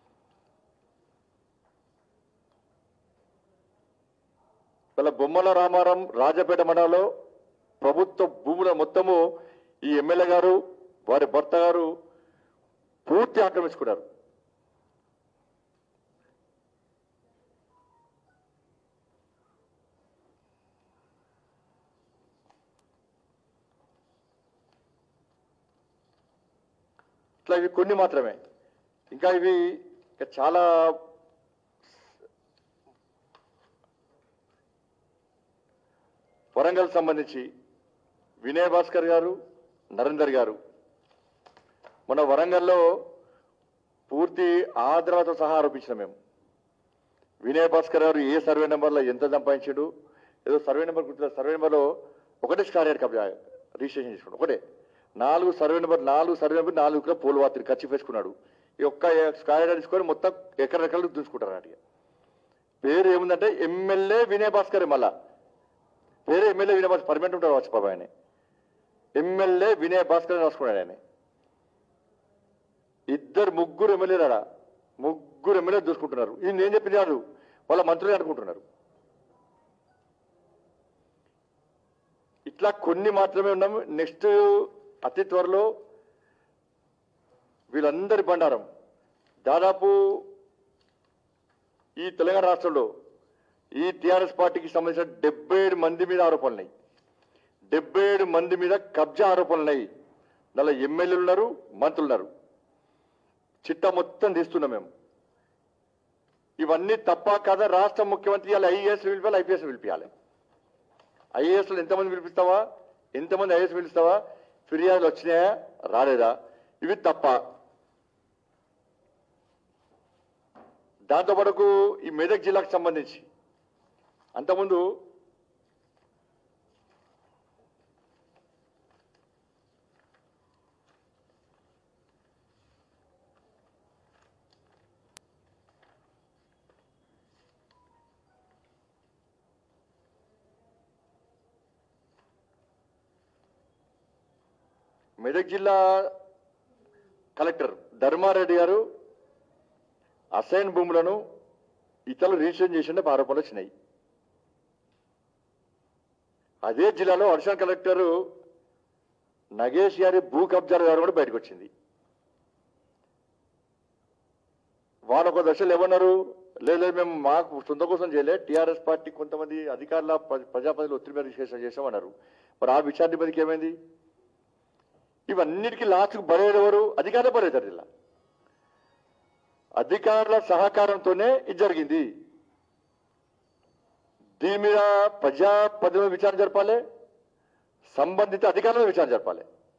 వాళ్ళ బొమ్మల రామారం రాజపేట మండలంలో ప్రభుత్వ భూముల మొత్తము ఈ ఎమ్మెల్యే గారు వారి భర్త గారు పూర్తి ఆక్రమించుకున్నారు ఇట్లా ఇవి కొన్ని మాత్రమే ఇంకా ఇవి ఇంకా చాలా వరంగల్ సంబంధించి వినయ్ భాస్కర్ గారు నరేందర్ గారు మన వరంగల్లో పూర్తి ఆధారాలతో సహా ఆరోపించిన మేము వినయ్ భాస్కర్ గారు ఏ సర్వే నెంబర్లో ఎంత సంపాదించాడు ఏదో సర్వే నెంబర్ గుర్తు సర్వే నెంబర్లో ఒకటే స్కారియర్ కబ్జా రిజిస్ట్రేషన్ చేసుకున్నాడు ఒకటే నాలుగు సర్వే నెంబర్ నాలుగు సర్వే నెంబర్ నాలుగు కూడా పోలు వాతిని ఖర్చు వేసుకున్నాడు ఈ ఒక్క స్కారియర్ తీసుకొని మొత్తం ఎకరెకలు చూసుకుంటారు అన్నట్టుగా పేరు ఏముందంటే ఎమ్మెల్యే వినయ్ భాస్కర్ మళ్ళా పేరు ఎమ్మెల్యే వినయ్ భాస్కర్ పర్మనెంట్ ఉంటాడు వచ్చి బాబా ఆయన ఎమ్మెల్యే వినయ్ భాస్కర్ అని రాసుకున్నాడు ఆయన ఇద్దరు ముగ్గురు ఎమ్మెల్యేలారా ముగ్గురు ఎమ్మెల్యే చూసుకుంటున్నారు ఈయన ఏం చెప్పింది కాదు వాళ్ళ మంత్రులే అనుకుంటున్నారు ఇట్లా కొన్ని మాత్రమే ఉన్నాము నెక్స్ట్ అతి త్వరలో వీళ్ళందరి బండారం దాదాపు ఈ తెలంగాణ రాష్ట్రంలో ఈ టిఆర్ఎస్ పార్టీకి సంబంధించిన డెబ్బై ఏడు మంది మీద ఆరోపణలు ఉన్నాయి డెబ్బై ఏడు మంది మీద కబ్జా ఆరోపణలు ఉన్నాయి దానిలో ఎమ్మెల్యేలు ఉన్నారు మంత్రులు ఉన్నారు చిట్టా మొత్తం తీస్తున్నాం మేము ఇవన్నీ తప్ప కదా రాష్ట్ర ముఖ్యమంత్రి ఇవాళ ఐఏఎస్ పిలిపాలి ఐపీఎస్ పిలిపించాలి ఐఏఎస్లు ఎంతమంది పిలిపిస్తావా ఎంతమంది ఐఏఎస్ పిలుస్తావా ఫిర్యాదులు వచ్చినాయా రాలేదా ఇవి తప్ప దాంతో పాటు ఈ మెదక్ జిల్లాకు సంబంధించి అంతకుముందు మెదక్ జిల్లా కలెక్టర్ ధర్మారెడ్డి గారు అసైన్ భూములను ఇతరులు రిజిస్ట్రేషన్ చేసిన ఆరోపణలు వచ్చినాయి అదే జిల్లాలో అడిషనల్ కలెక్టర్ నగేష్ గారి భూ కబ్జాల గారు కూడా బయటకు వచ్చింది వాళ్ళు ఒక దశలో ఏమన్నారు లేదు లేదు, మేము మాకు సొంత కోసం చేయలే టీఆర్ఎస్ పార్టీ కొంతమంది అధికారుల ప్ర- ప్రజాప్రతినిధులు ఒత్తిడి మీద విశ్లేషణ చేసామన్నారు మరి ఆ విచారణ మీదకి ఏమైంది ఇవన్నిటికీ లాస్ట్కు బరేదెవరు అధికారులు బరేదారు ఇలా అధికారుల సహకారంతోనే ఇది జరిగింది దీని మీద ప్రజా పదవి విచారణ జరపాలి సంబంధిత అధికారుల విచారణ జరపాలి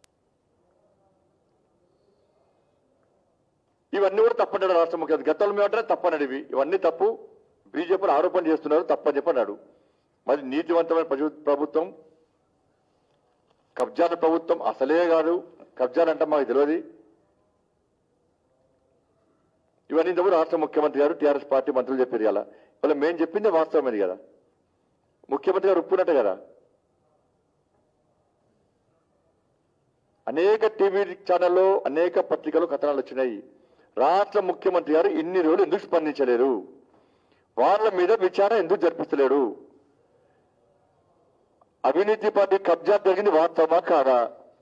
ఇవన్నీ కూడా తప్పన్నాడు రాష్ట్ర ముఖ్యమంత్రి గతంలో మేమంటే తప్పన్నాడు ఇవి ఇవన్నీ తప్పు బీజేపీలు ఆరోపణ చేస్తున్నారు తప్పని చెప్పన్నాడు మరి నీతివంతమైన ప్రభు- ప్రభుత్వం కబ్జాల ప్రభుత్వం అసలే కాదు కబ్జాలంటే మాకు తెలియదు ఇవన్నీ ఇంతకు రాష్ట్ర ముఖ్యమంత్రి గారు టీఆర్ఎస్ పార్టీ మంత్రులు చెప్పారు ఇలా ఇవాళ మేము చెప్పిందే వాస్తవం ఇది కదా ముఖ్యమంత్రి గారు ఒప్పుకున్నట్టే కదా అనేక టీవీ ఛానల్లో అనేక పత్రికలు కథనాలు వచ్చినాయి రాష్ట్ర ముఖ్యమంత్రి గారు ఇన్ని రోజులు ఎందుకు స్పందించలేరు వాళ్ళ మీద విచారణ ఎందుకు జరిపిస్తలేడు అవినీతి పార్టీ కబ్జా జరిగింది వాస్తవమా కాదా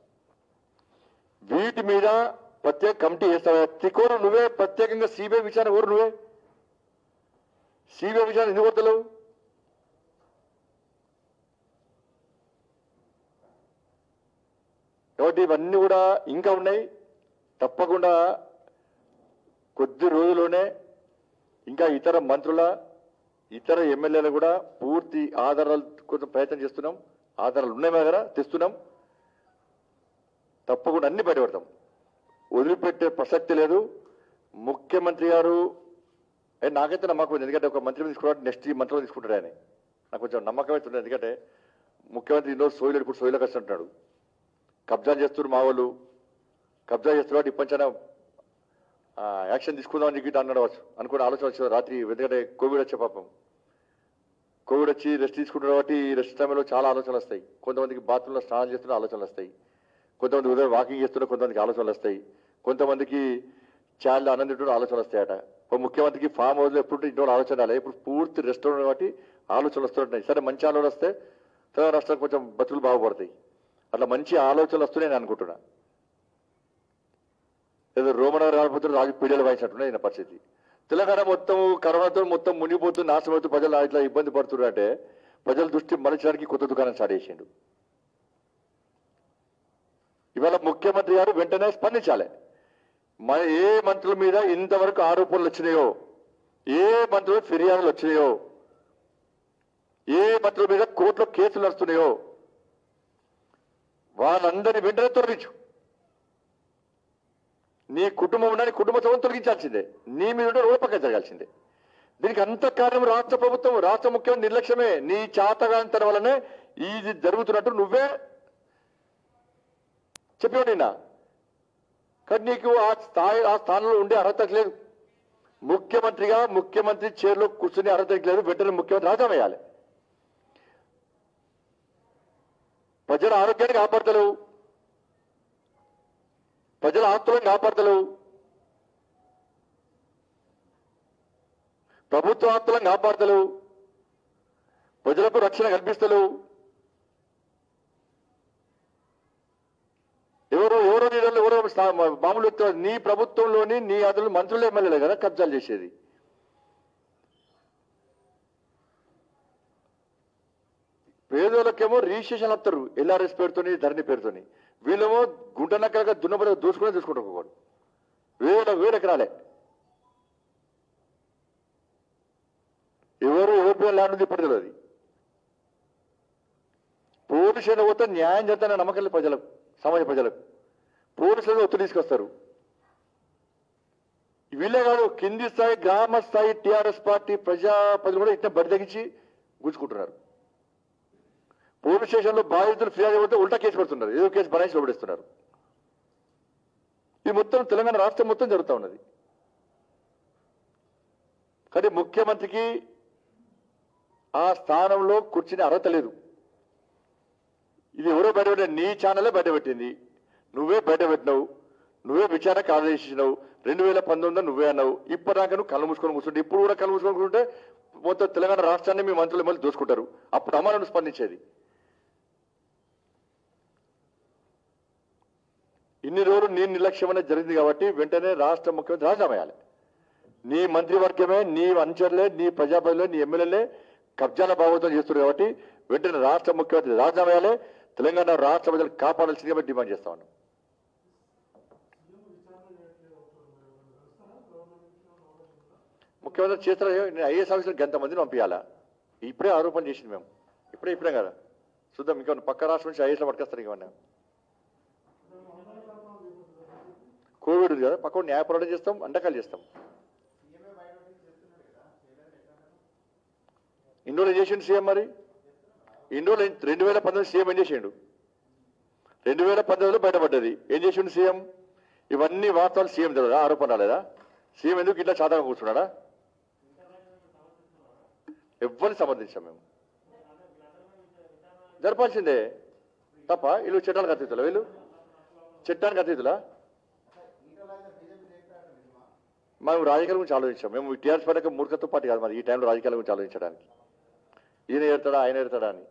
వీటి మీద ప్రత్యేక కమిటీ చేస్తావా తికోరు నువ్వే ప్రత్యేకంగా సిబిఐ విచారణ కోరు నువ్వే సిబిఐ విచారణ ఎందుకు కొడతలేవు కాబట్టి ఇవన్నీ కూడా ఇంకా ఉన్నాయి తప్పకుండా కొద్ది రోజుల్లోనే ఇంకా ఇతర మంత్రుల ఇతర ఎమ్మెల్యేలు కూడా పూర్తి ఆధారాలు కొంచెం ప్రయత్నం చేస్తున్నాం ఆధారాలు ఉన్నాయి మా దగ్గర తెస్తున్నాం తప్పకుండా అన్ని బయటపడతాం వదిలిపెట్టే ప్రసక్తి లేదు ముఖ్యమంత్రి గారు ఏ, నాకైతే నమ్మకం ఉంది ఎందుకంటే ఒక మంత్రి తీసుకున్నాడు నెక్స్ట్ ఈ మంత్రిలో తీసుకుంటాడు ఆయన నాకు కొంచెం నమ్మకం అవుతుంది ఎందుకంటే ముఖ్యమంత్రి ఇన్నో సోయిలు ఇప్పుడు సోయిలో కష్టంటున్నాడు కబ్జా చేస్తున్నారు మా వాళ్ళు కబ్జా చేస్తున్నారు ఇప్పటికైనా యాక్షన్ తీసుకుందామని గిట్ట అన్నాడు వచ్చు అనుకున్న ఆలోచన వచ్చింది రాత్రి ఎందుకంటే కోవిడ్ వచ్చే పాపం కోవిడ్ వచ్చి రెస్ట్ తీసుకుంటున్నారు కాబట్టి ఈ రెస్ట్ టైంలో చాలా ఆలోచనలు వస్తాయి కొంతమందికి బాత్రూంలో స్నానం చేస్తున్న ఆలోచనలు వస్తాయి కొంతమంది ఉదయం వాకింగ్ చేస్తున్న కొంతమందికి ఆలోచనలు వస్తాయి కొంతమందికి చాలా ఆనందించిన ఆలోచనలు వస్తాయట ఇప్పుడు ముఖ్యమంత్రికి ఫామ్ హౌస్లో ఎప్పుడు ఇంట్లో ఆలోచన రాలే ఇప్పుడు పూర్తి రెస్ట్ ఉంది కాబట్టి ఆలోచనలు వస్తుంటాయి సరే మంచి ఆలోచనలు వస్తే తెలంగాణ రాష్ట్రానికి కొంచెం బతుకులు బాగుపడతాయి అట్లా మంచి ఆలోచనలు వస్తున్నాయి నేను అనుకుంటున్నా ఏదో రోమనగర్ రాకపోతే రాజు పీడలు వాయించినట్టున్నాయి ఈయన పరిస్థితి తెలంగాణ మొత్తం కరోనాతో మొత్తం మునిగిపోతూ నాశనమవుతూ ప్రజలు ఇట్లా ఇబ్బంది పడుతున్నారు అంటే ప్రజల దృష్టి మరల్చడానికి కొత్త దుకాణం స్టార్ట్ చేసిండు ఇవాళ ముఖ్యమంత్రి గారు వెంటనే స్పందించాలి మన ఏ మంత్రుల మీద ఇంతవరకు ఆరోపణలు వచ్చినాయో ఏ మంత్రుల ఫిర్యాదులు వచ్చినాయో ఏ మంత్రుల మీద కోర్టులో కేసులు వస్తున్నాయో వాళ్ళందరినీ వెంటనే తొలగించు నీ కుటుంబం ఉన్న నీ కుటుంబ సభను తొలగించాల్సిందే నీ మీద ఉండే రోడ్డు పక్కన జరగాల్సిందే దీనికి అంత కారణం రాష్ట్ర ప్రభుత్వం రాష్ట్ర ముఖ్యమంత్రి నిర్లక్ష్యమే నీ చాతగాంతరం వల్లనే ఇది జరుగుతున్నట్టు నువ్వే చెప్పావు నిన్న కానీ నీకు ఆ స్థాయి ఆ స్థానంలో ఉండే అర్హత లేదు ముఖ్యమంత్రిగా ముఖ్యమంత్రి చైర్లో కూర్చునే అర్హత లేదు వెంటనే ముఖ్యమంత్రి రాజీనామా వేయాలి ప్రజల ఆరోగ్యాన్ని కాపాడతలేవు ప్రజల ఆస్తులను కాపాడతలేవు ప్రభుత్వ ఆస్తులను కాపాడతలేవు ప్రజలకు రక్షణ కల్పిస్తలేవు ఎవరో ఎవరో నీళ్ళు ఎవరో స్థా- మామూలు వ్యక్తులు, నీ ప్రభుత్వంలోని నీ అదులు మంత్రులు ఎమ్మెల్యేలే కదా కబ్జాలు చేసేది పేదోళ్ళకేమో రిజిస్ట్రేషన్ వస్తారు ఎల్ఆర్ఎస్ పేరుతోని ధరణి పేరుతోని వీళ్ళేమో గుంటనక్కలుగా దున్నబడి దూసుకునే దూసుకుంటారు ఒక్కొక్కడు వేల వేల ఎకరాలే కంపెనీ ల్యాండ్ ఉంది ఇప్పుడు తెలియదు పోలీసులు పోతే న్యాయం చేస్తానే నమ్మకం లేదు ప్రజలకు సమాజ ప్రజలకు పోలీసులు ఒత్తిడి తీసుకొస్తారు వీళ్ళే కాదు కింది స్థాయి గ్రామ స్థాయి టీఆర్ఎస్ పార్టీ ప్రజా ప్రజలు కూడా ఇట్లా బడి తగ్గించి గుంజుకుంటున్నారు పోలీస్ స్టేషన్లో బాధితులు ఫిర్యాదు పోతే ఉల్టా కేసు పెడుతున్నారు ఏదో కేసు బనాయించి లోపడిస్తున్నారు ఇది మొత్తం తెలంగాణ రాష్ట్రం మొత్తం జరుగుతూ ఉన్నది కానీ ముఖ్యమంత్రికి ఆ స్థానంలో కూర్చుని అర్హత లేదు ఇది ఎవరో బయటపెట్టిన నీ ఛానలే బయటపెట్టింది నువ్వే బయటపెట్టినావు నువ్వే విచారణకు ఆదేశించినావు రెండు వేల పంతొమ్మిదిలో నువ్వే అన్నావు ఇప్పటిదాకా నువ్వు కళ్ళు మూసుకొని కూర్చుంటే ఇప్పుడు కూడా కళ్ళు మూసుకొని కూర్చుంటే మొత్తం తెలంగాణ రాష్ట్రాన్ని మీ మంత్రులు మళ్ళీ దోచుకుంటారు అప్పుడు అమలను స్పందించేది ఇన్ని రోజులు నీ నిర్లక్ష్యం అనేది జరిగింది కాబట్టి వెంటనే రాష్ట్ర ముఖ్యమంత్రి రాజీనామా చేయాలి నీ మంత్రివర్గమే నీ అనుచరులే నీ ప్రజాప్రతినిధులే నీ ఎమ్మెల్యేలే కబ్జాల భాగవతం చేస్తున్నారు కాబట్టి వెంటనే రాష్ట్ర ముఖ్యమంత్రి రాజీనామా చేయాలి తెలంగాణ రాష్ట్ర ప్రజలు కాపాడాల్సిందిగా మేము డిమాండ్ చేస్తా ఉన్నాం ముఖ్యమంత్రి చేస్తారు నేను ఐఏఎస్ ఆఫీసర్ గంట మందిని పంపించాలా ఇప్పుడే ఆరోపణ చేసింది మేము ఇప్పుడే ఇప్పుడే కదా చూద్దాం ఇంకా పక్క రాష్ట్రం నుంచి ఐఏఎస్ పట్టుకొస్తారు ఇంకేమన్నా కోవిడ్ ఉంది కదా పక్క న్యాయ పోరాటం చేస్తాం అండకాలు చేస్తాం ఇన్ని రోజులు ఏం చేసిండు సీఎం మరి ఇన్ని రోజులు ఏం- రెండు వేల పంతొమ్మిది సీఎం ఏం చేసిండు రెండు వేల పంతొమ్మిదిలో బయటపడ్డది ఏం చేసిండు సీఎం ఇవన్నీ వాస్తవాలు సీఎం తెలియదా ఆరోపణ రాలేదా సీఎం ఎందుకు ఇట్లా చాతగా కూర్చున్నాడా ఎవరిని సమర్థించాం మేము జరపాల్సిందే తప్ప వీళ్ళు చట్టానికి అతీతులా వీళ్ళు చట్టానికి అతీతులా మేము రాజకీయాల గురించి ఆలోచించాం మేము టీఆర్ఎస్ పార్టీ మూర్ఖత్వ పార్టీ కాదు మరి ఈ టైంలో రాజకీయాల గురించి ఆలోచించడానికి ఈయన ఎడతాడా ఆయన ఎడతాడా అని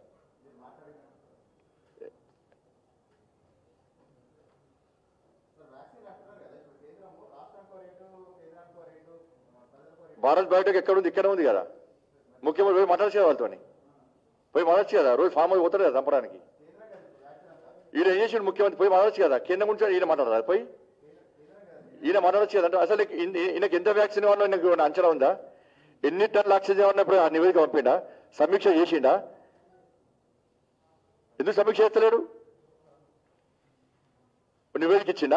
భారత్ బయోటెక్ ఎక్కడ ఉంది ఇక్కడ ఉంది కదా ముఖ్యమంత్రి పోయి మాట్లాడచ్చు కదా వాళ్ళతోని పోయి మాట్లాడచ్చు కదా రోజు ఫామ్ హౌస్ పోతాడు కదా చంపడానికి ఈయన ఏం చేసిండు ముఖ్యమంత్రి పోయి మాట్లాడచ్చు కదా కేంద్రం గురించి ఈయన మాట్లాడాలి పోయి ఈయన మాట్లాడచ్చు కదా అంటే అసలు ఈయన- ఈయనకి ఎంత వ్యాక్సిన్ ఇవ్వాలో ఈయనకు ఏమైనా అంచనా ఉందా ఎన్ని టన్నుల ఆక్సిజన్ ఇవ్వన్నప్పుడు ఆ నివేదిక పంపిండా సమీక్ష చేసిండా ఎందుకు సమీక్ష చేస్తలేడు నివేదిక ఇచ్చిండా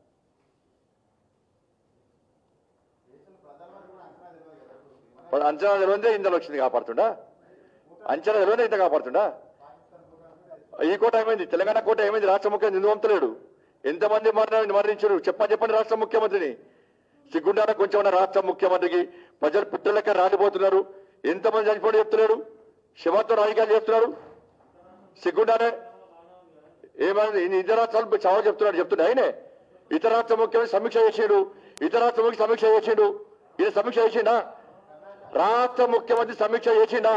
మరి అంచనా తెలియందే ఇందులో వచ్చింది కాపాడుతుండా అంచనా తెలియదే ఇంత కాపాడుతుండా ఈ కోట ఏమైంది తెలంగాణ కోట ఏమైంది రాష్ట్ర ముఖ్యమంత్రి ఎందుకు పంపుతలేడు ఎంతమంది మరణ మరణించారు చెప్పని చెప్పండి రాష్ట్ర ముఖ్యమంత్రిని సిగ్గుండాన కొంచెం ఉన్న రాష్ట్ర ముఖ్యమంత్రికి ప్రజలు పుట్టలెక్క రాలిపోతున్నారు ఎంతమంది చనిపోయి చెప్తున్నాడు శివంతో రాజకీయాలు చేస్తున్నారు సిగ్గుండానే ఏమైంది ఈయన ఇతర రాష్ట్రాలు చావ చెప్తున్నాడు చెప్తున్నా ఆయనే ఇతర రాష్ట్ర ముఖ్యమంత్రి సమీక్ష చేసిండు ఇతర రాష్ట్ర ముఖ్య సమీక్ష చేసిండు ఈయన సమీక్ష చేసిండా రాష్ట్ర ముఖ్యమంత్రి సమీక్ష చేసిండా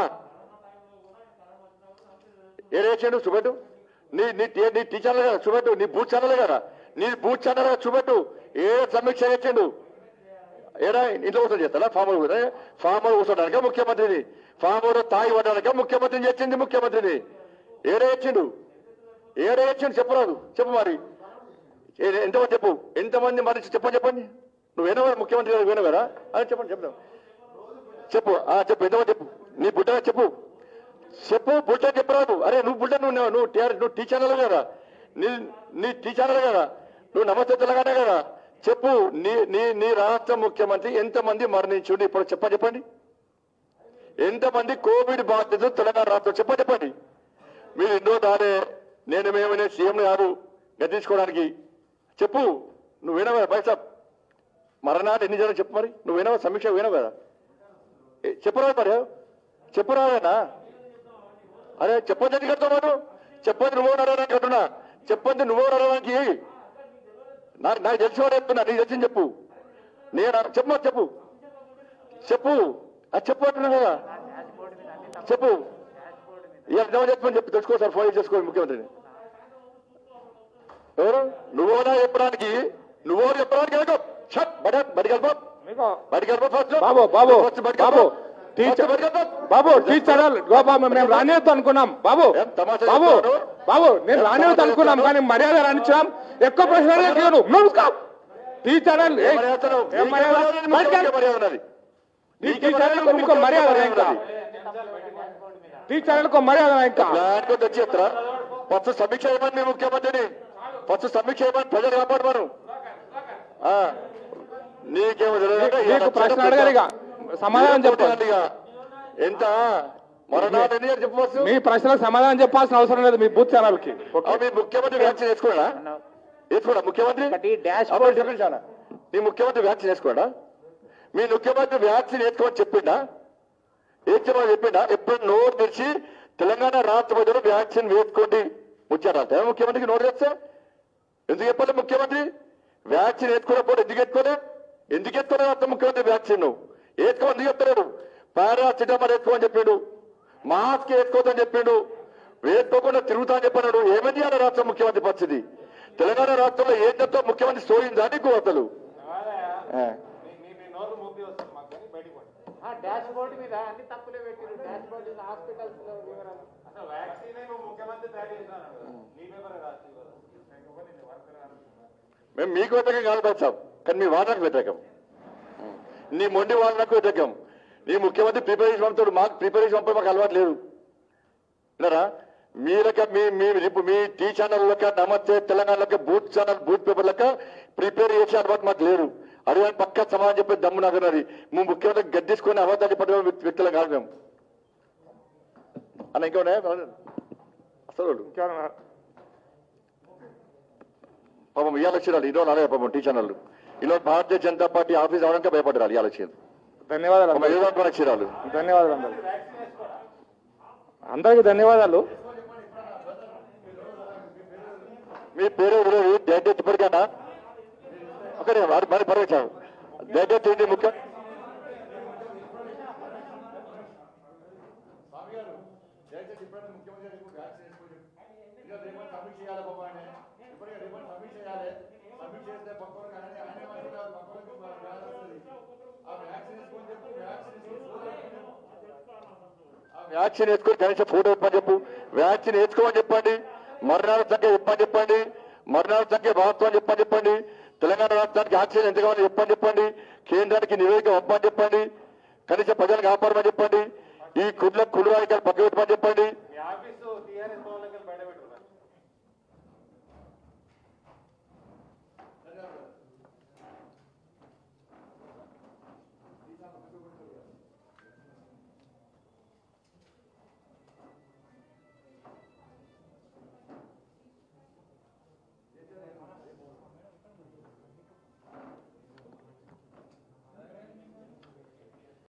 ఏం చేసిండు చూపెట్టు నీ నీ టీ- నీ టీచర్లే కదా చూపెట్టు నీ బూత్ ఛానలే కదా నీ బూత్ ఛానల్ చూపెట్టు ఏ సమీక్ష చేసిండు ఏడా ఇంట్లో కూర్చొని చేస్తాడా ఫామ్ హౌస్ కూడా ఫామ్ హౌస్ కూర్చోడానిక ముఖ్యమంత్రిని ఫామ్ హౌస్ తాగి పడడానిక ముఖ్యమంత్రిని చేసింది ముఖ్యమంత్రిని ఏడే ఇచ్చిండు ఏడే ఇచ్చిండు చెప్పరాదు చెప్పు మరి ఏ- ఎంతమంది చెప్పు ఎంతమంది మరి చెప్పని చెప్పండి నువ్వు వినవా ముఖ్యమంత్రి గారు వినవు కదా అని చెప్పండి చెప్తాం చెప్పు ఆ చెప్పు ఎంతమంది చెప్పు నీ బుట్ట చెప్పు చెప్పు బుట్ట చెప్పరాదు అరే నువ్వు బుట్ట నువ్వు నువ్వు టీఆర్ నువ్వు టీచర్లు కదా నీ నీ టీచర్లు కదా నువ్వు నమస్తే తెలంగాణ కదా చెప్పు నీ నీ నీ రాష్ట్ర ముఖ్యమంత్రి ఎంతమంది మరణించుండి ఇప్పుడు చెప్ప చెప్పండి ఎంతమంది కోవిడ్ బాధితులు తెలంగాణ రాష్ట్రం చెప్ప చెప్పండి మీరు ఎన్నో దారే నేను మేమనే సీఎం గారు గద్దించుకోవడానికి చెప్పు నువ్వు వినవా బైసాబ్ మరణాలు ఎన్ని జనం చెప్పు మరి నువ్వు వినవా సమీక్ష వినవు కదా ఏ, చెప్పురా మరి చెప్పురావేనా అరే చెప్పొద్దు కడతావు చెప్పొద్దు నువ్వు నడవడానికి అంటున్నా చెప్పొద్దు నువ్వు నడవడానికి నాకు నాకు తెలిసివాడు చెప్తున్నా నీకు తెలిసింది చెప్పు నేను అన- చెప్పు మరి చెప్పు చెప్పు అది చెప్పు అంటున్నా కదా చెప్పు ఇవాళ జమ చెప్పమని చెప్పి తెచ్చుకో సార్ ఫోన్ చేసుకో ముఖ్యమంత్రిని ఎవరు నువ్వునా చెప్పడానికి నువ్వు చెప్పడానికి వెళ్ళకో షట్ బడి బడి కలుపు మీకు బడి కలుపు ఫస్ట్ బాబు బాబు ఫస్ట్ బడి బాబు కలుపు. టీచర్ ఫస్ట్ బడి కలుపు. బాబు టీచర్ బాబు మేము రానివద్దు అనుకున్నాం బాబు ఏం తమాషా బాబు చేస్తున్నావు? బాబు నేను ఏం రానివద్దు తమాషా అనుకున్నాం కానీ చేస్తున్నావు? మర్యాద రానిచ్చాం ఎక్కువ ప్రశ్నలు అడిగాను నమస్కారం టీచర్ ఏం మర్యాద చేస్తున్నావు? ఏం నీకే మర్యాద? మర్యాద ఉంది, బయటికి నీకే మర్యాద ఉన్నది. నీ నీకే టీచర్ మర్యాద ఉంది, మీకు మర్యాద నీకే ఇంకా ఉన్నది. టీచర్లకు మర్యాద ఇంకా ప్లాన్ తో తెచ్చి ఎత్తరా ఫస్ట్ సమీక్ష చేయమని మీ ముఖ్యమంత్రిని ఫస్ట్ సమీక్ష చేయమని ప్రజలు కాపాడమను ఆ, నీకేమో తెలియదు నీకు ప్రశ్న అడగారు ఇక సమాధానం చెప్పండి ఇక ఎంత మరణాలు ఎన్ని అని చెప్పవచ్చు మీ ప్రశ్నలకు సమాధానం చెప్పాల్సిన అవసరం లేదు మీ బూత్ ఛానల్కి ఆ, మీ ముఖ్యమంత్రి వ్యాక్సిన్ వేసుకోడా వేసుకోడా ముఖ్యమంత్రి అప్పుడు చెప్పండి చాలా మీ ముఖ్యమంత్రి వ్యాక్సిన్ వేసుకోడా మీ ముఖ్యమంత్రి వ్యాక్సిన్ వేసుకోమని చెప్పిండా ఏం చెప్పమని చెప్పిండా ఎప్పుడు నోరు తెరిచి తెలంగాణ రాష్ట్ర ప్రజలు వ్యాక్సిన్ వేసుకోండి ముచ్చారా ముఖ్యమంత్రికి నోరు తెస్తే ఎందుకు చెప్పాలి ముఖ్యమంత్రి వ్యాక్సిన్ వేసుకోకపోతే ఎందుకు ఎత్తుకోలే ఎందుకు ఎత్తుకోలేదు అంత ముఖ్యమంత్రి వ్యాక్సిన్ వేసుకోమని ఎందుకు చెప్తలేడు పారాసిటమాల్ వేసుకోమని చెప్పిండు మాస్క్ వేసుకోవద్దని చెప్పిండు వేసుకోకుండా తిరుగుతా అని చెప్పన్నాడు ఏమని చేయాలి రాష్ట్ర ముఖ్యమంత్రి పరిస్థితి తెలంగాణ రాష్ట్రంలో ఏం చెప్తా ముఖ్యమంత్రి సోయిందా నీకు అసలు ఆ. డాష్ బోర్డు మీద అన్ని తప్పులే పెట్టిరు డాష్ బోర్డు మీద హాస్పిటల్స్ లో వివరాలు మేము మీకు వ్యతిరేకం కాదు బాబు సాబ్ కానీ మీ వాదనకు వ్యతిరేకం నీ మొండి వాదనకు వ్యతిరేకం నీ ముఖ్యమంత్రి ప్రిపరేషన్ పంపుతాడు మాకు ప్రిపరేషన్ పంపే మాకు అలవాటు లేదు విన్నారా మీరక మీ మీ ఇప్పుడు మీ టీ ఛానల్ లెక్క నమస్తే తెలంగాణ లెక్క బూత్ ఛానల్ బూత్ పేపర్ లెక్క ప్రిపేర్ చేసే అలవాటు మాకు లేదు అడిగాని పక్క సమాధానం చెప్పే దమ్ము నాకు ఉన్నది మేము ముఖ్యమంత్రి గద్దెసుకొని అబద్ధాలు చెప్పడం వ్యక్తులం కాదు మేము అన్న ఇంకా ఉన్నాయా? అసలు పాపం ఇవాళ వచ్చిరాలి ఈరోజు అలాగే పాపం టీ ఛానల్ ఈరోజు భారతీయ జనతా పార్టీ ఆఫీస్ అవడానికి భయపడ్డారు ఇవాళ వచ్చింది ధన్యవాదాలు పాపం అందరికీ. ఏదో అనుకుని వచ్చిరాలు ధన్యవాదాలు అందరికి అందరికి ధన్యవాదాలు మీ పేరు ఎవరు డేట్ ఎత్తిపడికానా ఒకటే వాడు మరి పర్వచ్చాను డేట్ ఎత్తి ముఖ్యం వ్యాక్సిన్ వేసుకొని కనీసం ఫోటో ఇప్పని చెప్పు వ్యాక్సిన్ వేసుకోమని చెప్పండి మరణాల సంఖ్య చెప్పని చెప్పండి మరణాల సంఖ్య వాస్తవం చెప్పని చెప్పండి తెలంగాణ రాష్ట్రానికి ఆక్సిజన్ ఎంత కావాలో చెప్పని చెప్పండి కేంద్రానికి నివేదిక పంపని చెప్పండి కనీసం ప్రజలను కాపాడమని చెప్పండి ఈ కుట్ల కుళ్ళు రాజకీయాలు పక్క పెట్టమని చెప్పండి మీ ఆఫీసు టీఆర్ఎస్